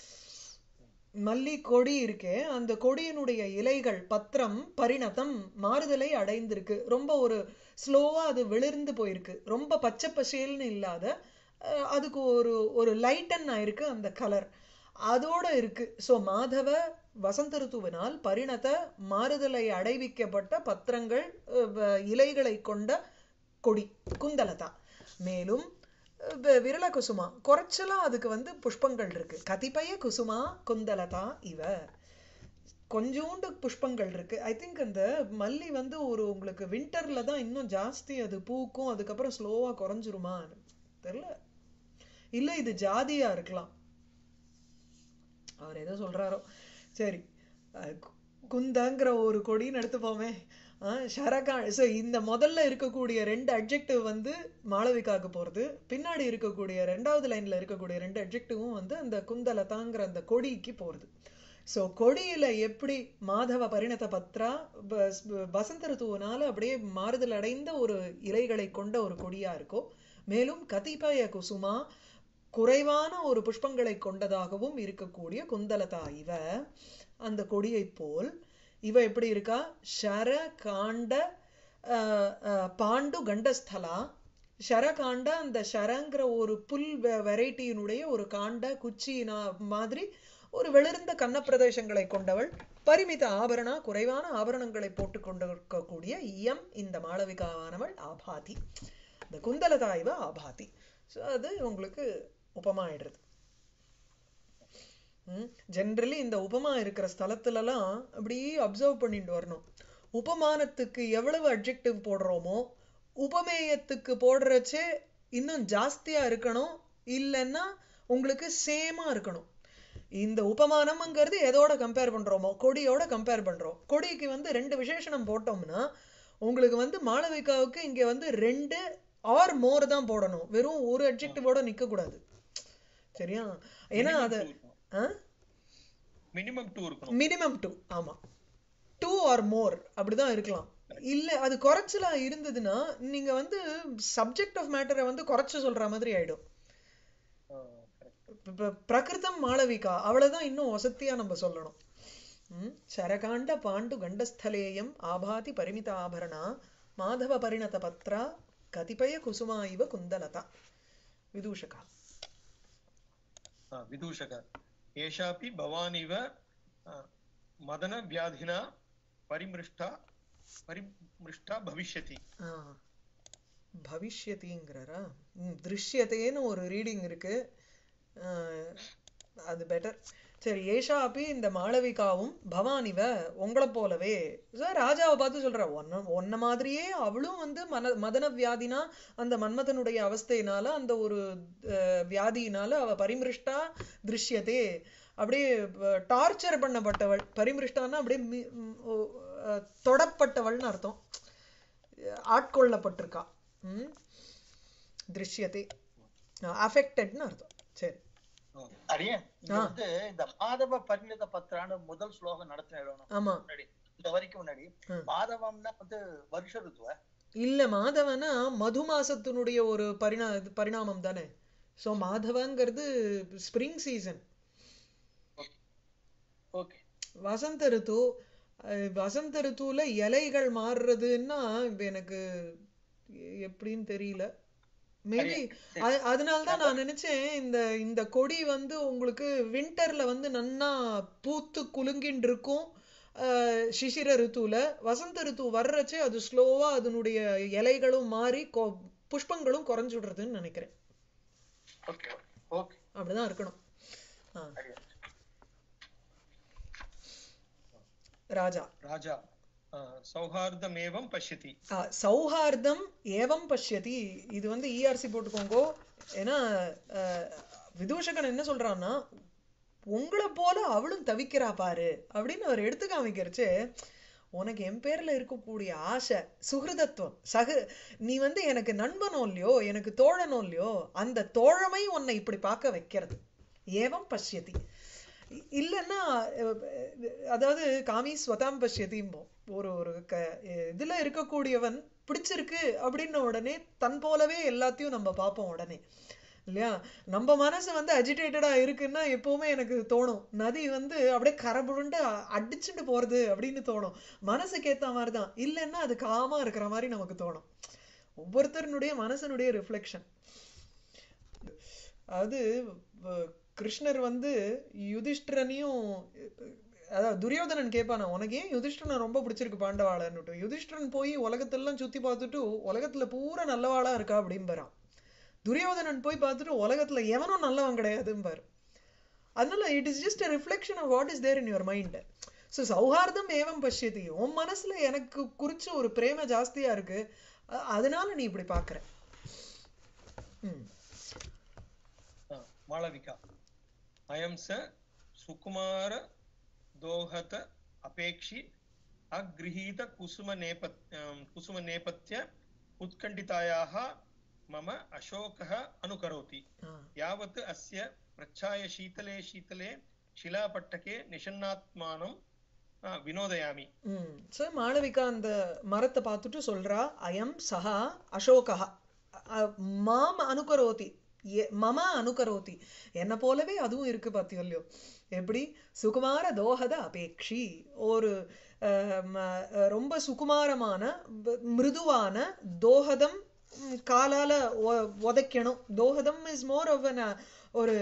மல்லி கொடி இருக்கே அந்த கொடியினுடைய இலைகள் பத்திரம் பரிணதம் மாறுதலை அடைந்திருக்கு ரொம்ப ஒரு ஸ்லோவா அது வெளிர்ந்து போயிருக்கு ரொம்ப பச்சை பசேல்னு இல்லாத அஹ், அதுக்கு ஒரு ஒரு லைட்டன் ஆயிருக்கு அந்த கலர் அதோட இருக்கு சோ மாதவ வசந்த ருத்துவினால் பரிணத மாறுதலை அடைவிக்கப்பட்ட பத்திரங்கள் அஹ், வ- இலைகளை கொண்ட கொடி குந்தலதா மேலும் அஹ், வி- விரல குசுமா குறைச்சலா அதுக்கு வந்து புஷ்பங்கள் இருக்கு கதிபய குசுமா குந்தலதா இவ கொஞ்சோண்டு புஷ்பங்கள் இருக்கு ஐ திங்க் அந்த மல்லி வந்து ஒரு உங்களுக்கு வின்டர்ல தான் இன்னும் ஜாஸ்தி அது பூக்கும் அதுக்கப்புறம் ஸ்லோவா குறைஞ்சிருமா தெரியல இல்ல இது ஜாதியா இருக்கலாம் அவர் ஏதோ சொல்றாரோ சரி அஹ் கு- குந்தங்கிற ஒரு கொடின்னு எடுத்துப்போமே ஷரகா ஸோ இந்த முதல்ல இருக்கக்கூடிய ரெண்டு அட்ஜெக்டிவ் வந்து மாளவிகாக்கு போறது பின்னாடி இருக்கக்கூடிய ரெண்டாவது லைன்ல இருக்கக்கூடிய ரெண்டு அட்ஜெக்டிவும் வந்து அந்த குந்தலதாங்கிற அந்த கொடிக்கு போறது சோ கொடியில எப்படி மாதவ பரிணத பத்ரா ப- ப- வசந்த ருத்துவனால அப்படியே மாறுதல் அடைந்த ஒரு இலைகளை கொண்ட ஒரு கொடியா இருக்கோ மேலும் கதிபய குசுமா குறைவான ஒரு புஷ்பங்களை கொண்டதாகவும் இருக்கக்கூடிய குந்தலதா இவ அந்த கொடியைப் போல் இவ எப்படி இருக்கா ஷர காண்ட அஹ், அஹ், பாண்டு கண்டஸ்தலா ஷர காண்ட அந்த ஷரங்கிற ஒரு புல் வெரைட்டியினுடைய ஒரு காண்ட குச்சி நா- மாதிரி ஒரு வெளிர்ந்த கன்ன பிரதேசங்களை கொண்டவள் பரிமித ஆபரணா குறைவான ஆபரணங்களை போட்டுக் கொண்டிருக்கக்கூடிய இயம் இந்த மாளவிகாவானவள் ஆபாதி இந்த குந்தலதா இவ ஆபாதி ஸோ அது உங்களுக்கு உபமா ஆயிடுறது ஜென்ரலி இந்த உபமா இருக்கிற ஸ்தலத்துலலாம் அப்படியே அப்சர்வ் பண்ணிட்டு வரணும் உபமானத்துக்கு எவ்வளவு அட்ஜெக்டிவ் போடுறோமோ உபமேயத்துக்கு போடுறச்சே இன்னும் ஜாஸ்தியா இருக்கணும் இல்லைன்னா உங்களுக்கு சேமா இருக்கணும் இந்த உபமானம்ங்கிறது எதோட கம்பேர் பண்றோமோ கொடியோட கம்பேர் பண்றோம் கொடிக்கு வந்து ரெண்டு விசேஷணம் போட்டோம்னா உங்களுக்கு வந்து மாளவிகாவுக்கு இங்க வந்து ரெண்டு ஆர் மோர் தான் போடணும் வெறும் ஒரு அட்ஜெக்டிவோட நிக்க கூடாது சரியா ஏன்னா அது மினிமம் டூ இருக்கணும் மினிமம் டூ ஆமா டூ ஆர் மோர் அப்படிதான் இருக்கலாம் இல்ல அது குறைச்சலா இருந்ததுன்னா நீங்க வந்து சப்ஜெக்ட் ஆஃப் மேட்டரை வந்து குறைச்சு சொல்ற மாதிரி ஆயிடும் இப்ப பிரகிருதம் மாளவிகா அவ்வளவுதான் இன்னும் வசத்தியா நம்ம சொல்லணும் ம், சரகாண்ட பாண்டு கண்டஸ்தலேயம் ஆபாதி பரிமித ஆபரணா மாதவ பரிணத பத்ரா கதிபய குசுமா இவ குந்தலதா விதூஷகா आ, विदूषक एषापि भवानिव आ, मदनव्याधिना परिमृष्टा परिमृष्टा भविष्यति ஆ பவிஷ்யதிங்கிறாரா ம், திருஷ்யத்தேன்னு ஒரு ரீடிங் இருக்கு ஆ, அது பெட்டர் சரி ஏஷா அப்பி இந்த மாளவிகாவும் பவானிவ உங்களை போலவே சார் ராஜாவை பார்த்து சொல்றா ஒன்ன ஒன்ன மாதிரியே அவளும் வந்து மன மதன வியாதினா அந்த மன்மதனுடைய அவஸ்தையினால அந்த ஒரு அஹ், வியாதியினால அவ பரிமிருஷ்டா திருஷ்யத்தே அப்படியே டார்ச்சர் பண்ணப்பட்டவள் பரிமிருஷ்டான்னா அப்படியே மி- ம், ஓ, அஹ், தொடப்பட்டவள்னு அர்த்தம் ஆட்கொள்ளப்பட்டிருக்கா ம் திருஷ்யத்தை அஃபெக்டட்னு அர்த்தம் சரி அடியே இங்க ஆ. வந்து இந்த மாதவ பரிணித பத்திரான முதல் ஸ்லோகம் நடத்தின இடம் ஆமா முன்னாடி இந்த வரைக்கும் முன்னாடி ம். மாதவம்னா வந்து வருஷ ருத்துவ இல்ல மாதவனா மது மாசத்தினுடைய ஒரு பரிணா இது பரிணாமம் தானே சோ மாதவங்கிறது ஸ்ப்ரிங் சீசன் ஓகே வசந்த ரித்து அஹ், வசந்த ரித்துவுல இலைகள் மாறுறதுன்னா இப்ப எனக்கு எ- எப்படின்னு தெரியல மேபி அதனால தான் நான் நினைச்சேன் இந்த இந்த கொடி வந்து உங்களுக்கு வின்டர்ல வந்து நன்னா பூத்து குலுங்கின்னு இருக்கும் அஹ், சிசிர ரித்துவுல வசந்த ரித்து வர்றச்சே அது ஸ்லோவா அதனுடைய இலைகளும் மாறி கொ- புஷ்பங்களும் குறைஞ்சுடுறதுன்னு நினைக்கிறேன் ஓகே ஓகே அப்படிதான் இருக்கணும் ஆ, அடியே ராஜா राजा आ, सौहार्दमेवं पश्यति ஆ, சௌஹார்தம் ஏவம் பஷ்யதி இது வந்து இஆர்சி போட்டுக்கோங்கோ ஏன்னா அஹ், விதூஷகன் என்ன சொல்றான்னா உங்களை போல அவளும் தவிக்கிறா பாரு அப்படின்னு அவர் எடுத்து காமிக்கிறச்சு உனக்கு என் பேர்ல இருக்கக்கூடிய ஆசை சுகிருதத்துவம் சகு நீ வந்து எனக்கு நண்பனோ இல்லையோ எனக்கு தோழனோ இல்லையோ அந்த தோழமை உன்னை இப்படி பார்க்க வைக்கிறது ஏவம் பஷ்யதி இ- இல்லைன்னா அஹ், அதாவது காமி ஸ்வதாம் பஷ்யதிம்போம் ஒரு ஒரு க இதுல இருக்கக்கூடியவன் பிடிச்சிருக்கு அப்படின்ன உடனே தன் போலவே எல்லாத்தையும் நம்ம பார்ப்போம் உடனே இல்லையா நம்ம மனசு வந்து அஜிடேட்டடா இருக்குன்னா எப்பவுமே எனக்கு தோணும் நதி வந்து அப்படியே கரபுருண்டு அ- அடிச்சுட்டு போறது அப்படின்னு தோணும் மனசுக்கு ஏத்த மாதிரி தான் இல்லைன்னா அது காமா இருக்கிற மாதிரி நமக்கு தோணும் ஒவ்வொருத்தருனுடைய மனசனுடைய ரிஃப்ளெக்ஷன் அதாவது வ- கிருஷ்ணர் வந்து யுதிஷ்டிரனையும் அதாவது துரியோதனன் கேட்பானா உனக்கு ஏன் யுதிஷ்டிரனை ரொம்ப பிடிச்சிருக்கு பாண்டவாளன்னுட்டு யுதிஷ்டிரன் போய் உலகத்தெல்லாம் சுத்தி பார்த்துட்டு உலகத்துல பூரா நல்லவாளா இருக்கா அப்படிம்பறான் துரியோதனன் போய் பார்த்துட்டு உலகத்துல எவனும் நல்லவன் கிடையாதும்பார் அதனால it is just a reflection of what is there in your mind so சௌஹார்தம் ஏவம் பஷ்யதி உன் மனசுல எனக்கு குறிச்ச ஒரு பிரேம ஜாஸ்தியா இருக்கு அ- அதனால நீ இப்படி பாக்குற ம் आ, मालविका अयं स सुकुमार दोहत अपेक्षि अगृहीत कुसुमनेपत् अं, कुसुमनेपथ्य उत्कण्ठितायाः मम अशोकः अनुकरोति ஆ यावत् अस्य प्रच्छाय शीतले शीतले शिलापट्टके निषन्नात्मानं आ, विनोदयामि ம் ஸோ மாளவிகா அந்த மரத்தை பார்த்துட்டு சொல்றா அயம் சஹா அசோகா அ- மாம் அனுகரோதி எ- மம அனுகரோதி என்ன போலவே அதுவும் இருக்கு பாத்தியோ இல்லையோ எப்படி சுகுமார தோஹத அபேக்ஷி ஒரு அஹ், ம- அஹ், ரொம்ப சுகுமாரமான ப- மிருதுவான தோஹதம் ம், காலால ஒ- உதைக்கணும் தோஹதம் இஸ் மோர் ஆஃப் ஒரு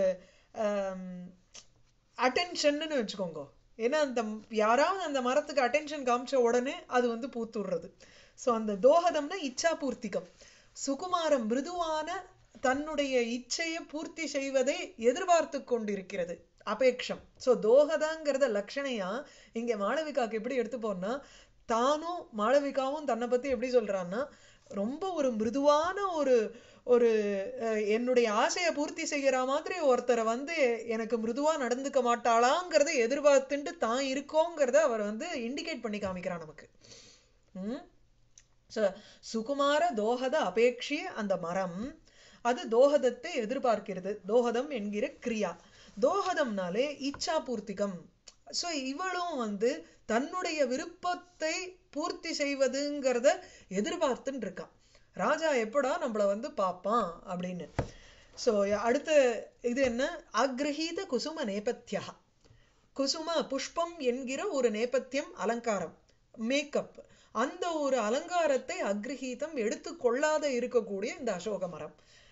அட்டென்ஷன்னு வச்சுக்கோங்க ஏன்னா அந்த ம்- யாராவது அந்த மரத்துக்கு அட்டென்ஷன் காமிச்ச உடனே அது வந்து பூத்துடுறது ஸோ அந்த தோஹதம்னா இச்சா பூர்த்திகம் சுகுமாரம் மிருதுவான தன்னுடைய இச்சையை பூர்த்தி செய்வதை எதிர்பார்த்து கொண்டிருக்கிறது அபேக்ஷம் ஸோ தோஹதாங்கிறத லட்சணையா இங்க மாளவிகாக்கு எப்படி எடுத்துப்போம்னா தானும் மாளவிகாவும் தன்னை பத்தி எப்படி சொல்றான்னா ரொம்ப ஒரு மிருதுவான ஒரு ஒரு அஹ், என்னுடைய ஆசையை பூர்த்தி செய்யற மாதிரி ஒருத்தரை வந்து எனக்கு மிருதுவா நடந்துக்க மாட்டாளாங்கிறத எதிர்பார்த்துட்டு தான் இருக்கோங்கிறத அவர் வந்து இண்டிகேட் பண்ணி காமிக்கிறார் நமக்கு ம் ச- சுகுமார தோஹத அபேட்சிய அந்த மரம் அது தோஹதத்தை எதிர்பார்க்கிறது தோஹதம் என்கிற கிரியா தோஹதம்னாலே இச்சா பூர்த்திகம் சோ இவளும் வந்து தன்னுடைய விருப்பத்தை பூர்த்தி செய்வதுங்கிறத எதிர்பார்த்துன்னு இருக்கா ராஜா எப்படா நம்மள வந்து பார்ப்பான் அப்படின்னு சோ அடுத்த இது என்ன அக்ரஹீத குசும நேபத்யா குசும புஷ்பம் என்கிற ஒரு நேபத்தியம் அலங்காரம் மேக்கப் அந்த ஒரு அலங்காரத்தை அக்ரஹீதம் எடுத்து கொள்ளாத இருக்கக்கூடிய இந்த அசோக மரம்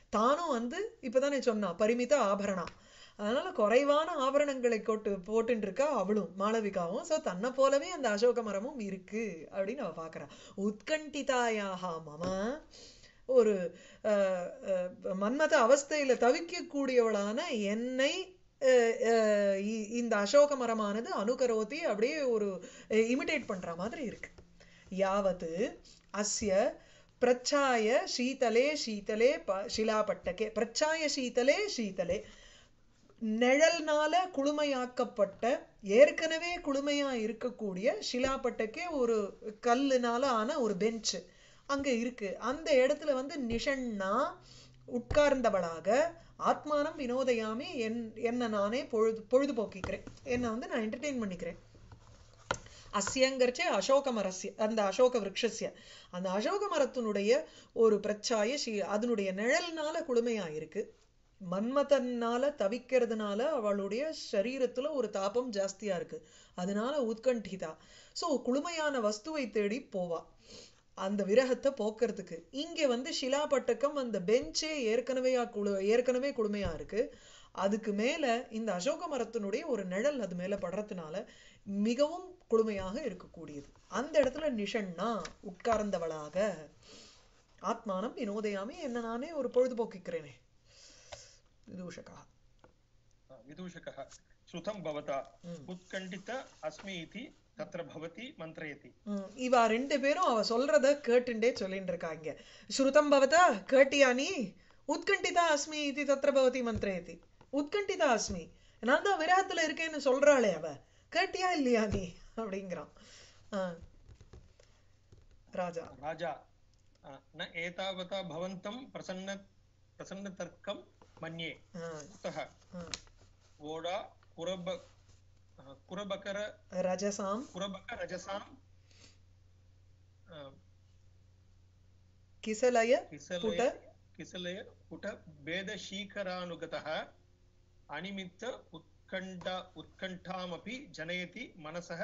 தானும் வந்து இப்பதானே சொன்னா பரிமித ஆபரணா அதனால குறைவான ஆபரணங்களை கொட்டு போட்டுட்டு இருக்கா அவளும் மாளவிகாவும் சோ தன்னை போலவே அந்த அசோக மரமும் இருக்கு அப்படின்னு அவ பாக்குறா உத்கண்டிதாயாக மம ஒரு அஹ், அஹ், மன்மத அவஸ்தையில தவிக்கக்கூடியவளான என்னை அஹ், அஹ், இ- இந்த அசோக மரமானது அனுகரோதி அப்படியே ஒரு இமிடேட் பண்ற மாதிரி இருக்கு யாவத் அஸ்ய பிரச்சாய சீதலே சீதலே ப சிலாபட்டகே பிரச்சாய சீதலே சீதலே நிழல்னால குளுமையாக்கப்பட்ட ஏற்கனவே குளுமையா இருக்கக்கூடிய ஷிலாப்பட்டக்கே ஒரு கல்லுனால ஆன ஒரு பெஞ்ச் அங்க இருக்கு அந்த இடத்துல வந்து நிஷண்ணா உட்கார்ந்தவளாக ஆத்மானம் வினோதயாமி என் என்ன நானே பொழுது பொழுதுபோக்கிக்கிறேன் என்னை வந்து நான் என்டர்டெயின் பண்ணிக்கிறேன் அஸ்யங்கரிச்சே அசோக மரஸ்ய அந்த அசோக விருட்சஸ்ய அந்த அசோக மரத்தினுடைய ஒரு பிரச்சாய ஷி- அதனுடைய நிழல்னால குளுமையா இருக்கு மன்மதனால தவிக்கிறதுனால அவளுடைய சரீரத்துல ஒரு தாபம் ஜாஸ்தியா இருக்கு அதனால உத்கண்டிதா சோ குளுமையான வஸ்துவை தேடி போவா அந்த விரகத்தை போக்குறதுக்கு இங்க வந்து ஷிலாபட்டக்கம் அந்த பெஞ்சே ஏற்கனவே குளு ஏற்கனவே குளுமையா இருக்கு அதுக்கு மேல இந்த அசோக மரத்தினுடைய ஒரு நிழல் அது மேல படுறதுனால மிகவும் குளுமையாக இருக்கக்கூடியது அந்த இடத்துல நிஷண்ணா உட்கார்ந்தவளாக ஆத்மானம் வினோதயாமி என்ன நானே ஒரு பொழுதுபோக்கிக்கிறேனே விதூஷகா विदूषकः श्रुतं भवता ம். उत्कण्ठित अस्मि इति तत्र भवति मन्त्रयति ம், இவா ரெண்டு பேரும் அவ சொல்றத கேட்டுண்டே சொல்லிட்டு இருக்காங்க ஸ்ருதம் பவதா கேட்டியா நீ உத்கண்டிதா அஸ்மி இது தத்ர பவதி மந்திரயதி உத்கண்டிதா அஸ்மி நான் தான் விரகத்துல இருக்கேன்னு சொல்றாளே அவ கேட்டியா இல்லையா நீ அப்படிங்கிறான் ஆ. ராஜா राजा अ, न एतावता भवन्तं प्रसन्न प्रसन्नतर्कं मन्ये ஆ, कुतः ஆ. वोडा कुरब अ, कुरबकर ரஜசாம் कुरबक रजसां अ, கிசலய किसलय पुट किसलय पुट भेदशीकरानुगतः अनिमित्त उत्कण्ठ उत्कण्ठामपि जनयति मनसः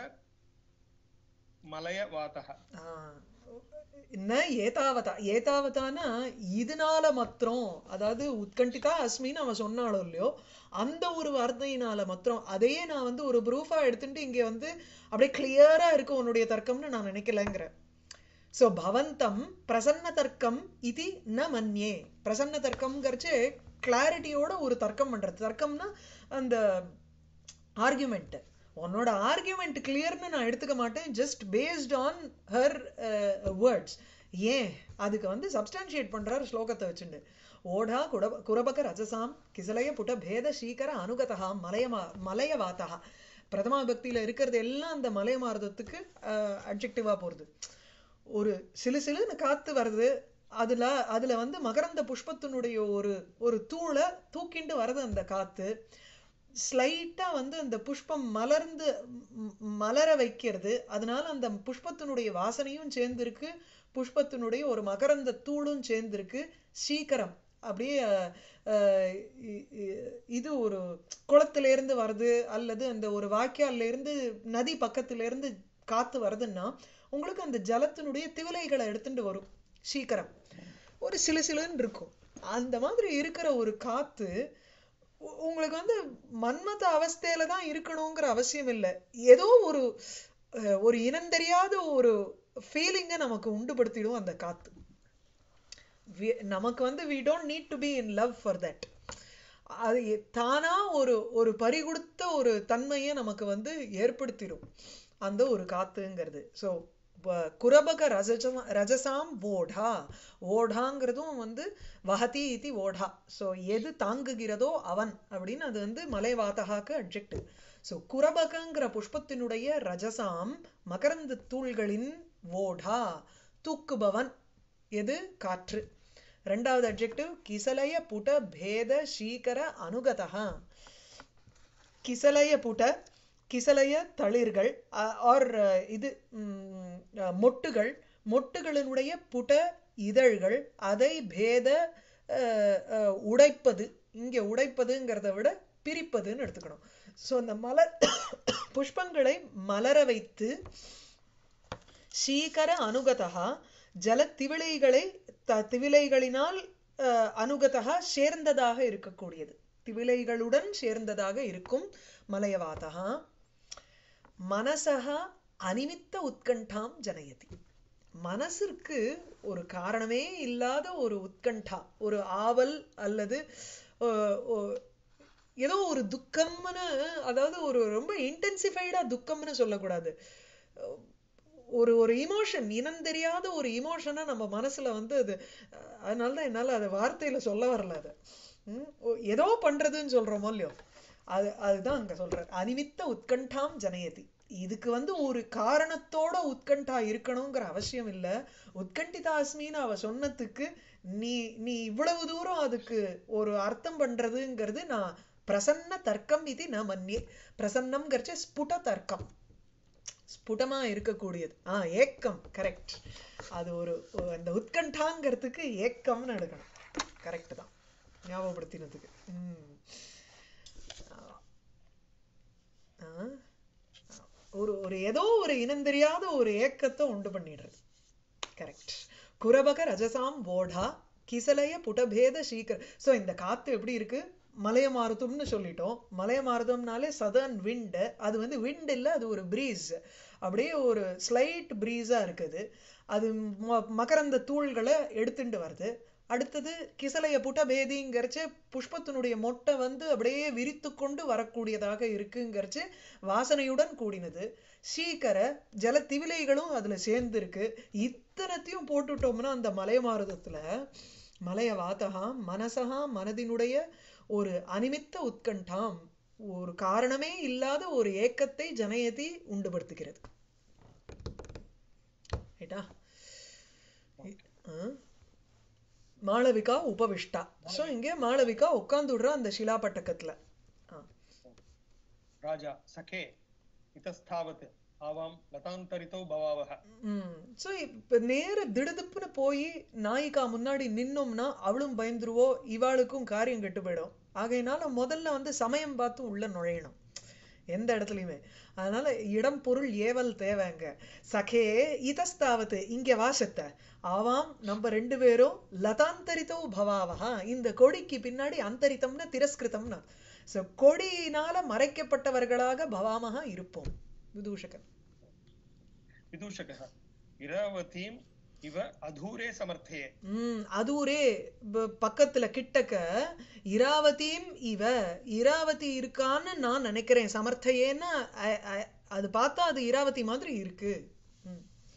मलयवातः ஆ, என்ன ஏதாவதா ஏதாவதானா இதனால மாத்திரம் அதாவது உத்கண்டிதா அஸ்மின்னு அவன் சொன்னாலோ இல்லையோ அந்த ஒரு வார்த்தையினால மாத்திரம் அதையே நான் வந்து ஒரு ப்ரூஃபா எடுத்துட்டு இங்க வந்து அப்படியே கிளியரா இருக்கு உன்னுடைய தர்க்கம்னு நான் நினைக்கலங்கிறேன் சோ பவந்தம் பிரசன்ன தர்க்கம் இது ந மன்யே பிரசன்ன தர்க்கம்ங்கிறச்சு கிளாரிட்டியோட ஒரு தர்க்கம் பண்றது தர்க்கம்னா அந்த ஆர்குமெண்ட் உன்னோட ஆர்குமெண்ட் கிளியர்னு நான் எடுத்துக்க மாட்டேன் just based on her words ஏன் அதுக்கு வந்து சப்ஸ்டான்ஷியேட் பண்றாரு ஸ்லோகத்தை வச்சுண்டு ஓடா குட குரபக ரஜசாம் கிசலய புட பேத சீக்கர அனுகதா மலயமா மலயவாத்தா பிரதமா பக்தியில இருக்கிறது எல்லாம் அந்த மலையமாரதத்துக்கு அப்ஜெக்டிவா போறது ஒரு சிலு சிலுன்னு காத்து வருது அதுல அதுல வந்து மகரந்த புஷ்பத்தினுடைய ஒரு ஒரு தூளை தூக்கிண்டு வருது அந்த காத்து ஸ்லைட்டா வந்து அந்த புஷ்பம் மலர்ந்து ம், மலர வைக்கிறது அதனால அந்த புஷ்பத்தினுடைய வாசனையும் சேர்ந்திருக்கு புஷ்பத்தினுடைய ஒரு மகரந்த தூளும் சேர்ந்திருக்கு சீக்கிரம் அப்படியே அஹ், இ- இ- இது ஒரு குளத்துல இருந்து வருது அல்லது அந்த ஒரு வாய்க்கால்ல இருந்து நதி பக்கத்துல இருந்து காத்து வருதுன்னா உங்களுக்கு அந்த ஜலத்தினுடைய திவலைகளை எடுத்துட்டு வரும் சீக்கிரம் ஒரு சிலு சிலுன்னு இருக்கும் அந்த மாதிரி இருக்கிற ஒரு காத்து உ- உங்களுக்கு வந்து மன்மத அவஸ்தையில தான் இருக்கணுங்கிற அவசியம் இல்லை ஏதோ ஒரு அஹ், ஒரு இனந்தெரியாத ஒரு ஃபீலிங்கை நமக்கு உண்டுபடுத்திடும் அந்த காத்து We- நமக்கு வந்து we don't need to be in love for that அது எ- தானா ஒரு ஒரு பறிகொடுத்த ஒரு தன்மையை நமக்கு வந்து ஏற்படுத்திடும் அந்த ஒரு காத்துங்கிறது ஸோ குரபக ரஜசம் ரஜசாம் ஓடா ஓடாங்கிறதும் வந்து வஹதி இதி ஓடா ஸோ எது தாங்குகிறதோ அவன் அப்படின்னு அது வந்து மலைவாதகாக்கு அட்ஜெக்டிவ் ஸோ குரபகங்கிற புஷ்பத்தினுடைய ரஜசாம் மகரந்த தூள்களின் ஓடா தூக்குபவன் எது காற்று ரெண்டாவது அட்ஜெக்டிவ் கிசலய புட பேத சீகர அனுகதா கிசலய புட கிசலய தளிர்கள் ஆர் இது ம், அஹ், மொட்டுகள் மொட்டுகளினுடைய புட இதழ்கள் அதை பேத அஹ், அஹ், உடைப்பது இங்க உடைப்பதுங்கிறத விட பிரிப்பதுன்னு எடுத்துக்கணும் ஸோ அந்த மலர் புஷ்பங்களை மலர வைத்து சீகர அனுகதா ஜல திவிலைகளை த திவிலைகளினால் அஹ், அனுகதா சேர்ந்ததாக இருக்கக்கூடியது திவிலைகளுடன் சேர்ந்ததாக இருக்கும் மலையவாதா மனசா அனிமித்த உத்கண்டாம் ஜனயதி மனசிற்கு ஒரு காரணமே இல்லாத ஒரு உத்கண்டா ஒரு ஆவல் அல்லது அஹ், ஒ- ஏதோ ஒரு துக்கம்னு அதாவது ஒரு ரொம்ப இன்டென்சிஃபைடா துக்கம்னு சொல்லக்கூடாது அஹ், ஒரு ஒரு இமோஷன் இனம் தெரியாத ஒரு இமோஷனை நம்ம மனசுல வந்து அது அஹ், அதனாலதான் என்னால அதை வார்த்தையில சொல்ல வரல அது ம், ஓ- ஏதோ பண்றதுன்னு சொல்றோமோ இல்லையோ அது அதுதான் அங்க சொல்றாரு அனிமித்த உத்கண்டாம் ஜனயதி இதுக்கு வந்து ஒரு காரணத்தோட உத்கண்டா இருக்கணுங்கிற அவசியம் இல்ல உத்கண்டிதா அஸ்மின்னு அவ சொன்னதுக்கு நீ நீ இவ்வளவு தூரம் அதுக்கு ஒரு அர்த்தம் பண்றதுங்கிறது நான் பிரசன்ன தர்க்கம் இது நான் மன்னியே பிரசன்னம்ங்கிறச்ச ஸ்புட தர்க்கம் ஸ்புடமா இருக்கக்கூடியது ஆ ஏக்கம் கரெக்ட் அது ஒரு ஒரு அந்த உத்கண்டாங்கிறதுக்கு ஏக்கம்னு எடுக்கணும் கரெக்ட் தான் ஞாபகப்படுத்தினதுக்கு ம் ஆ. ஒரு ஒரு ஏதோ ஒரு இனம் தெரியாத ஒரு ஏக்கத்தை உண்டு பண்ணிடுறது கரெக்ட் குரபக ரஜசாம் ஓடா கிசலய புடபேத சீக்கர் சோ இந்த காத்து எப்படி இருக்கு மலைய மாருதம்னு சொல்லிட்டோம் மலைய மாருதம்னாலே சதர்ன் விண்ட் அது வந்து விண்ட் இல்ல அது ஒரு பிரீஸ் அப்படியே ஒரு ஸ்லைட் பிரீஸா இருக்குது அது ம- மகரந்த தூள்களை எடுத்துட்டு வருது அடுத்தது கிசலைய புட்டபேதிங்கிறச்சு புஷ்பத்தினுடைய மொட்டை வந்து அப்படியே விரித்து கொண்டு வரக்கூடியதாக இருக்குங்கிறச்சு வாசனையுடன் கூடினது சீக்கர ஜல திவிலைகளும் அதுல சேர்ந்து இருக்கு இத்தனத்தையும் போட்டுட்டோம்னா அந்த மலை மாறுதத்துல மலைய வாத்தகா மனசகா மனதினுடைய ஒரு அனிமித்த உத்கண்டாம் ஒரு காரணமே இல்லாத ஒரு ஏக்கத்தை ஜனயதி உண்டுபடுத்துகிறது ரைட்டா ஆ? மாளவிகா உபவிஷ்டா சோ இங்க மாளவிகா உட்கார்ந்துடுறா அந்த சிலாபட்டக்கத்துல ஆ. राजा सखे इतस्तावत् आवां लतान्तरितौ भवावः ம் சோ இப்ப நேர திடுதிப்புன்னு போய் நாயிகா முன்னாடி நின்னோம்னா அவளும் பயந்துருவோ இவாளுக்கும் காரியம் கெட்டு போயிடும் ஆகையினால முதல்ல வந்து சமயம் பார்த்து உள்ள நுழையணும் எந்த இடத்துலயுமே அதனால இடம் பொருள் ஏவல் தேவைங்க சகே இதஸ்தாவது இங்க வாசத்த ஆவாம் நம்ம ரெண்டு பேரும் லதாந்தரித்தோ பவாவஹா இந்த கொடிக்கு பின்னாடி அந்தரித்தம்னா திரஸ்கிருதம்னா சோ கொடியினால மறைக்கப்பட்டவர்களாக பவாமகா இருப்போம் விதூஷகன் विदूषकः इरावतीम् इव अधूरे समर्थे ம் அதூரே ப- பக்கத்துல கிட்டக்க இராவதியும் இவ இராவதி இருக்கான்னு நான் நினைக்கிறேன் சமர்த்தையேன்னா அ- அ- அது பார்த்தா அது இராவதி மாதிரி இருக்கு ம்.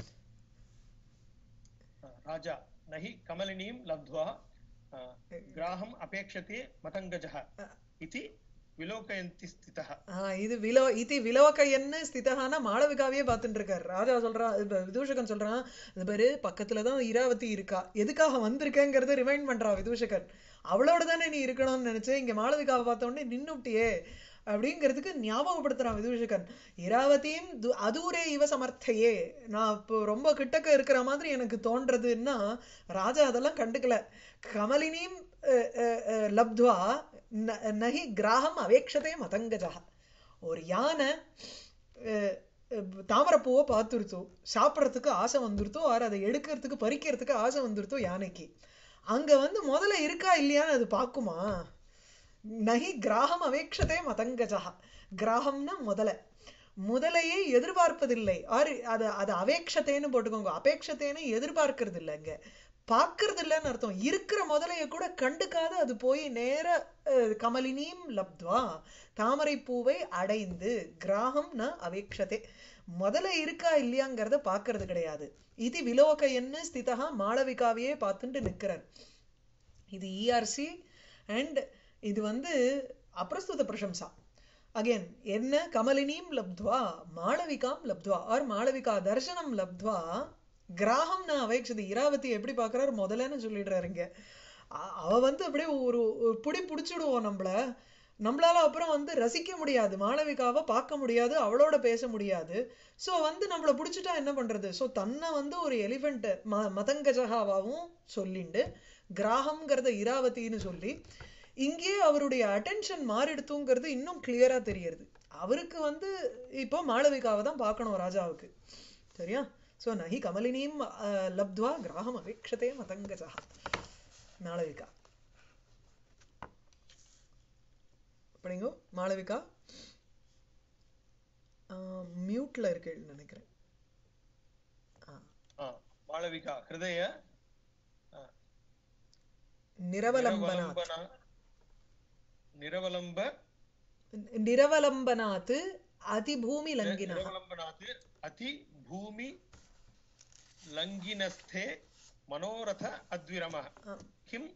राजा न हि कमलिनीं लब्ध्वा अ, ग्राहम् अपेक्षते मतङ्गजः इति विलोकयन्ति स्थितः ஆ, இது விலோ இது விலோகையன்னு ஸ்திதகான மாளவிகாவே பார்த்துட்டு இருக்காரு ராஜா சொல்றான் இப்ப விதூஷகன் சொல்றான் இது பாரு பக்கத்துலதான் இராவதி இருக்கா எதுக்காக வந்திருக்கேங்கிறத ரிமைண்ட் பண்றான் விதூஷகன் அவளோட தானே நீ இருக்கணும்னு நினைச்சேன் இங்க மாளவிகாவை பார்த்த உடனே நின்னுட்டியே அப்படிங்கிறதுக்கு ஞாபகப்படுத்துறான் விதூஷகன் இராவதியும் து- அதூரே இவ சமர்த்தையே நான் இப்போ ரொம்ப கிட்டக்க இருக்கிற மாதிரி எனக்கு தோன்றதுன்னா ராஜா அதெல்லாம் கண்டுக்கல கமலினியும் அஹ், அஹ், அஹ், லப்த்வா ந- நஹி கிராகம் அவேக்ஷதே மதங்கஜா ஒரு யானை அஹ், அஹ், தாமரைப்பூவை பார்த்துருத்தோ சாப்பிட்றதுக்கு ஆசை வந்துருத்தோ ஆர் அதை எடுக்கிறதுக்கு பறிக்கிறதுக்கு ஆசை வந்துருத்தோ யானைக்கு அங்க வந்து முதல்ல இருக்கா இல்லையான்னு அது பார்க்குமா நகி கிராகம் அவேக்ஷதே மதங்கஜா கிராகம்னா முதல முதலையை எதிர்பார்ப்பதில்லை ஆர் அது அது அவேக்ஷத்தேன்னு போட்டுக்கோங்க அபேக்ஷத்தேன்னு எதிர்பார்க்கறது இல்லை இங்க பார்க்கறது இல்லைன்னு அர்த்தம் இருக்கிற முதலைய கூட கண்டுக்காத அது போய் நேர அஹ், கமலினியும் லப்த்வா தாமரை பூவை அடைந்து கிராகம்னா அவேக்ஷதே முதல்ல இருக்கா இல்லையாங்கிறத பார்க்கறது கிடையாது இது விலோகையன்னு ஸ்திதா மாளவிகாவையே பார்த்துட்டு நிக்கிறார் இது இஆர்சி அண்ட் இது வந்து அப்பிரஸ்துத பிரசம்சா அகைன் என்ன கமலினியும் லப்த்வா மாளவிகாம் லப்த்வா ஆர் மாளவிகா தர்சனம் லப்த்வா கிராகம் நான் அவேக்ஷது இராவதி எப்படி பார்க்கறாரு முதல்லன்னு சொல்லிடுறாரு இங்க அ- அவ வந்து அப்படியே ஒரு ஒரு புடி புடிச்சுடுவோம் நம்மள நம்மளால அப்புறம் வந்து ரசிக்க முடியாது மாளவிகாவை பார்க்க முடியாது அவளோட பேச முடியாது சோ வந்து நம்மள புடிச்சிட்டா என்ன பண்றது சோ தன்னை வந்து ஒரு எலிஃபென்ட் ம மதங்கஜகாவாவும் சொல்லிண்டு கிராகம்ங்கிறத இராவதின்னு சொல்லி இங்கேயே அவருடைய அட்டென்ஷன் மாறிடுத்துங்கிறது இன்னும் கிளியரா தெரியறது அவருக்கு வந்து இப்போ மாளவிகாவை தான் பார்க்கணும் ராஜாவுக்கு சரியா சோ நஹி கமலினியும் அஹ், லப்த்வா கிராகம் அவேக்ஷதே மதங்கஜா மாளவிகா அப்படிங்கோ மாளவிகா மியூட்ல இருக்கேன்னு நினைக்கிறேன் ஆ, மாளவிகா ஹிருதய நிரவலம்பனாத் நிரவலம்பன நிரவலம்ப நிரவலம்பனாத் அதிபூமி லங்கினः நிரவலம்பனாத் அதி பூமி லங்கினஸ்தே மனோரத அத்விரமः ஆ. கிம்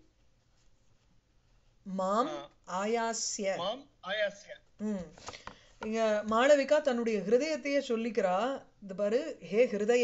மாம் ஆ. ஆயாஸ்ய மாம் ஆயாஸ்ய ம். இங்க மாளவிகா தன்னுடைய ஹிருதயத்தையே சொல்லிக்கிறா இந்த பாரு ஹே ஹிருதய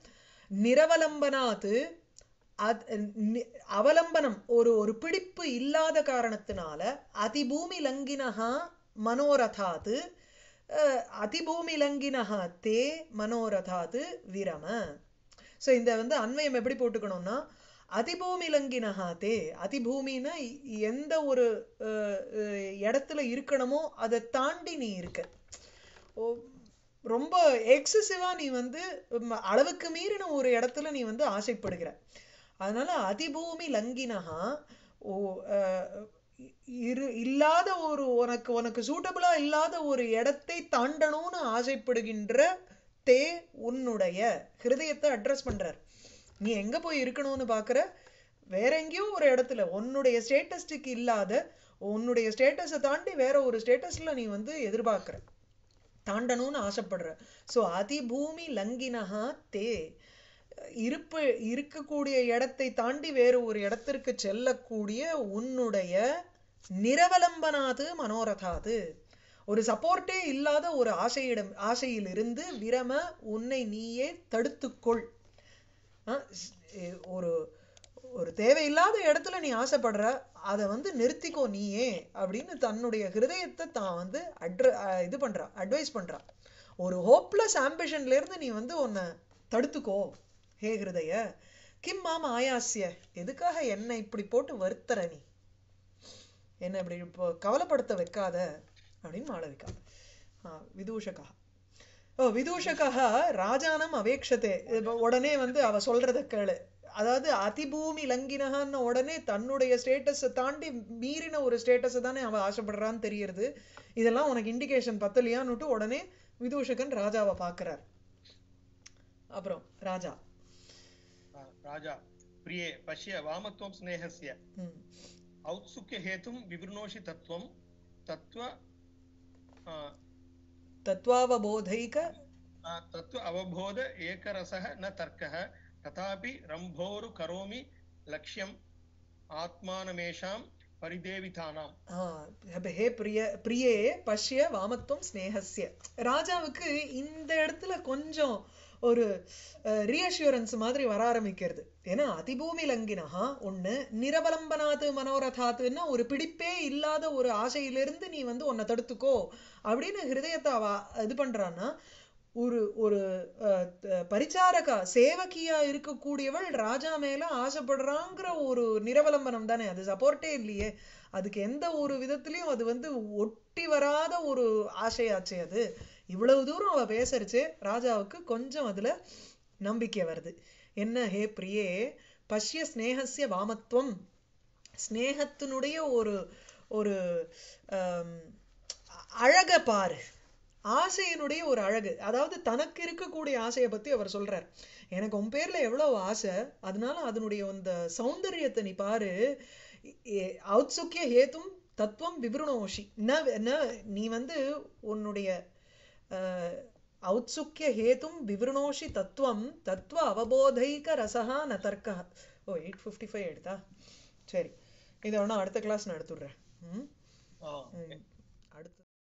நிரவலம்பனாத்து அத்- நி- அவலம்பனம் ஒரு ஒரு பிடிப்பு இல்லாத காரணத்தினால அதிபூமி லங்கினஹா மனோரதாத்து அஹ், அதிபூமி லங்கினஹா தே மனோரதாத்து விரம ஸோ இந்த வந்து அன்வயம் எப்படி போட்டுக்கணும்னா அதிபூமி லங்கினஹா தே அதிபூமின்னா இ- எந்த ஒரு அஹ், அஹ், இடத்துல இருக்கணுமோ அதை தாண்டி நீ இருக்க ஓ, ரொம்ப எக்ஸசிவா நீ வந்து ம், அளவுக்கு மீறின ஒரு இடத்துல நீ வந்து ஆசைப்படுகிற அதனால அதிபூமி லங்கினஹா ஓ அஹ், இ- இரு இல்லாத ஒரு உனக்கு உனக்கு சூட்டபிளா இல்லாத ஒரு இடத்தை தாண்டணும்னு ஆசைப்படுகின்ற தே உன்னுடைய ஹிருதயத்தை அட்ரஸ் பண்றார் நீ எங்க போய் இருக்கணும்னு பாக்குற வேற எங்கேயோ ஒரு இடத்துல உன்னுடைய ஸ்டேட்டஸ்டுக்கு இல்லாத உன்னுடைய ஸ்டேட்டஸை தாண்டி வேற ஒரு ஸ்டேட்டஸ்ல நீ வந்து எதிர்பார்க்கிற தாண்டணும்னு ஆசைப்படுற சோ அதிபூமி லங்கினஹா தே இருப்பு இருக்கக்கூடிய இடத்தை தாண்டி வேறு ஒரு இடத்திற்கு செல்லக்கூடிய உன்னுடைய நிரவலம்பனாது மனோரதாது ஒரு சப்போர்ட்டே இல்லாத ஒரு ஆசையிடம் ஆசையிலிருந்து விரம உன்னை நீயே தடுத்துக்கொள் ஆ, ஸ்- எ- ஒரு ஒரு தேவையில்லாத இடத்துல நீ ஆசைப்படுற அதை வந்து நிறுத்திக்கோ நீயே அப்படின்னு தன்னுடைய ஹிருதயத்தை தான் வந்து அட்ர அஹ் இது பண்றா அட்வைஸ் பண்றா ஒரு ஹோப்லெஸ் ஆம்பிஷன்ல இருந்து நீ வந்து உன்னை தடுத்துக்கோ ஹே ஹிருதய கிம் மாம் ஆயாஸ்ய எதுக்காக என்னை இப்படி போட்டு வருத்தற நீ என்ன இப்படி இப்போ கவலைப்படுத்த வைக்காத அப்படின்னு மாளவிகா ஆ, விதூஷகா ஓ விதூஷகா ராஜானம் அவேக்ஷதே இப்ப உடனே வந்து அவ சொல்றத கேளு அதாவது அதிபூமி லங்கினகான்னு உடனே தன்னுடைய ஸ்டேட்டஸை தாண்டி மீறின ஒரு ஸ்டேட்டஸை தானே அவ ஆசைப்படுறான்னு தெரியுது இதெல்லாம் உனக்கு இண்டிகேஷன் பத்தலையான்னுட்டு உடனே விதூஷகன் ராஜாவை பார்க்கறார் அப்புறம் ராஜா ஆ, ராஜா பிரியே பஷ்ய வாமத்வம் ஸ்நேகஸ்ய ம் औत्सुक्य हेतुं विवृणोषि तत्त्वं तत्त्व आ, தத்வாவபோதைக आ, तत्त्व अवबोध एकरसः न तर्कः तथापि रम्भोरु करोमि लक्ष्यम् आत्मानमेषां परिदेवितानाम् ஆ, அப்ப ஹே பிரிய பிரியே பஷ்ய வாமத்துவம் ஸ்னேகஸ்ய ராஜாவுக்கு இந்த இடத்துல கொஞ்சம் ஒரு ரீஅஷூரன்ஸ் மாதிரி வர ஆரம்பிக்கிறது ஏன்னா அதிபூமி லங்கினஹா ஒண்ணு நிரவலம்பனாத்து மனோரதாத்துன்னா ஒரு பிடிப்பே இல்லாத ஒரு ஆசையிலிருந்து நீ வந்து உன்னை தடுத்துக்கோ அப்படின்னு ஹிருதயத்தை அவ இது பண்றான்னா ஒரு ஒரு அஹ், த- பரிச்சாரகா சேவகியா இருக்கக்கூடியவள் ராஜா மேல ஆசைப்படுறாங்கிற ஒரு நிரவலம்பனம் தானே அது சப்போர்ட்டே இல்லையே அதுக்கு எந்த ஒரு விதத்திலயும் அது வந்து ஒட்டி வராத ஒரு ஆசையாச்சே அது இவ்வளவு தூரம் அவ பேசறச்சே ராஜாவுக்கு கொஞ்சம் அதுல நம்பிக்கை வருது என்ன ஹே பிரியே பஷ்ய ஸ்நேகஸ்ய வாமத்துவம் ஸ்நேகத்தினுடைய ஒரு ஒரு ஆம், அழக பாரு ஆசையினுடைய ஒரு அழகு அதாவது தனக்கு இருக்கக்கூடிய ஆசையை பத்தி அவர் சொல்றார் எனக்கு உன் பேர்ல எவ்வளவு ஆசை அதனால அதனுடைய அந்த சௌந்தரியத்தை நீ பாரு ஏ- ஔத்சுக்கிய ஹேத்தும் தத்துவம் விவருணோஷி ந ந நீ வந்து உன்னுடைய அஹ், ஔத்சுக்கிய ஹேத்தும் விவருணோஷி தத்துவம் தத்துவ அவபோதைக ரசஹா ந தர்க்கா ஓ எயிட் ஃபிஃப்டி ஃபைவ் எடுத்தா சரி இதை வேணா அடுத்த கிளாஸ் நான் எடுத்துடுறேன் ம் आ, ம். அடுத்து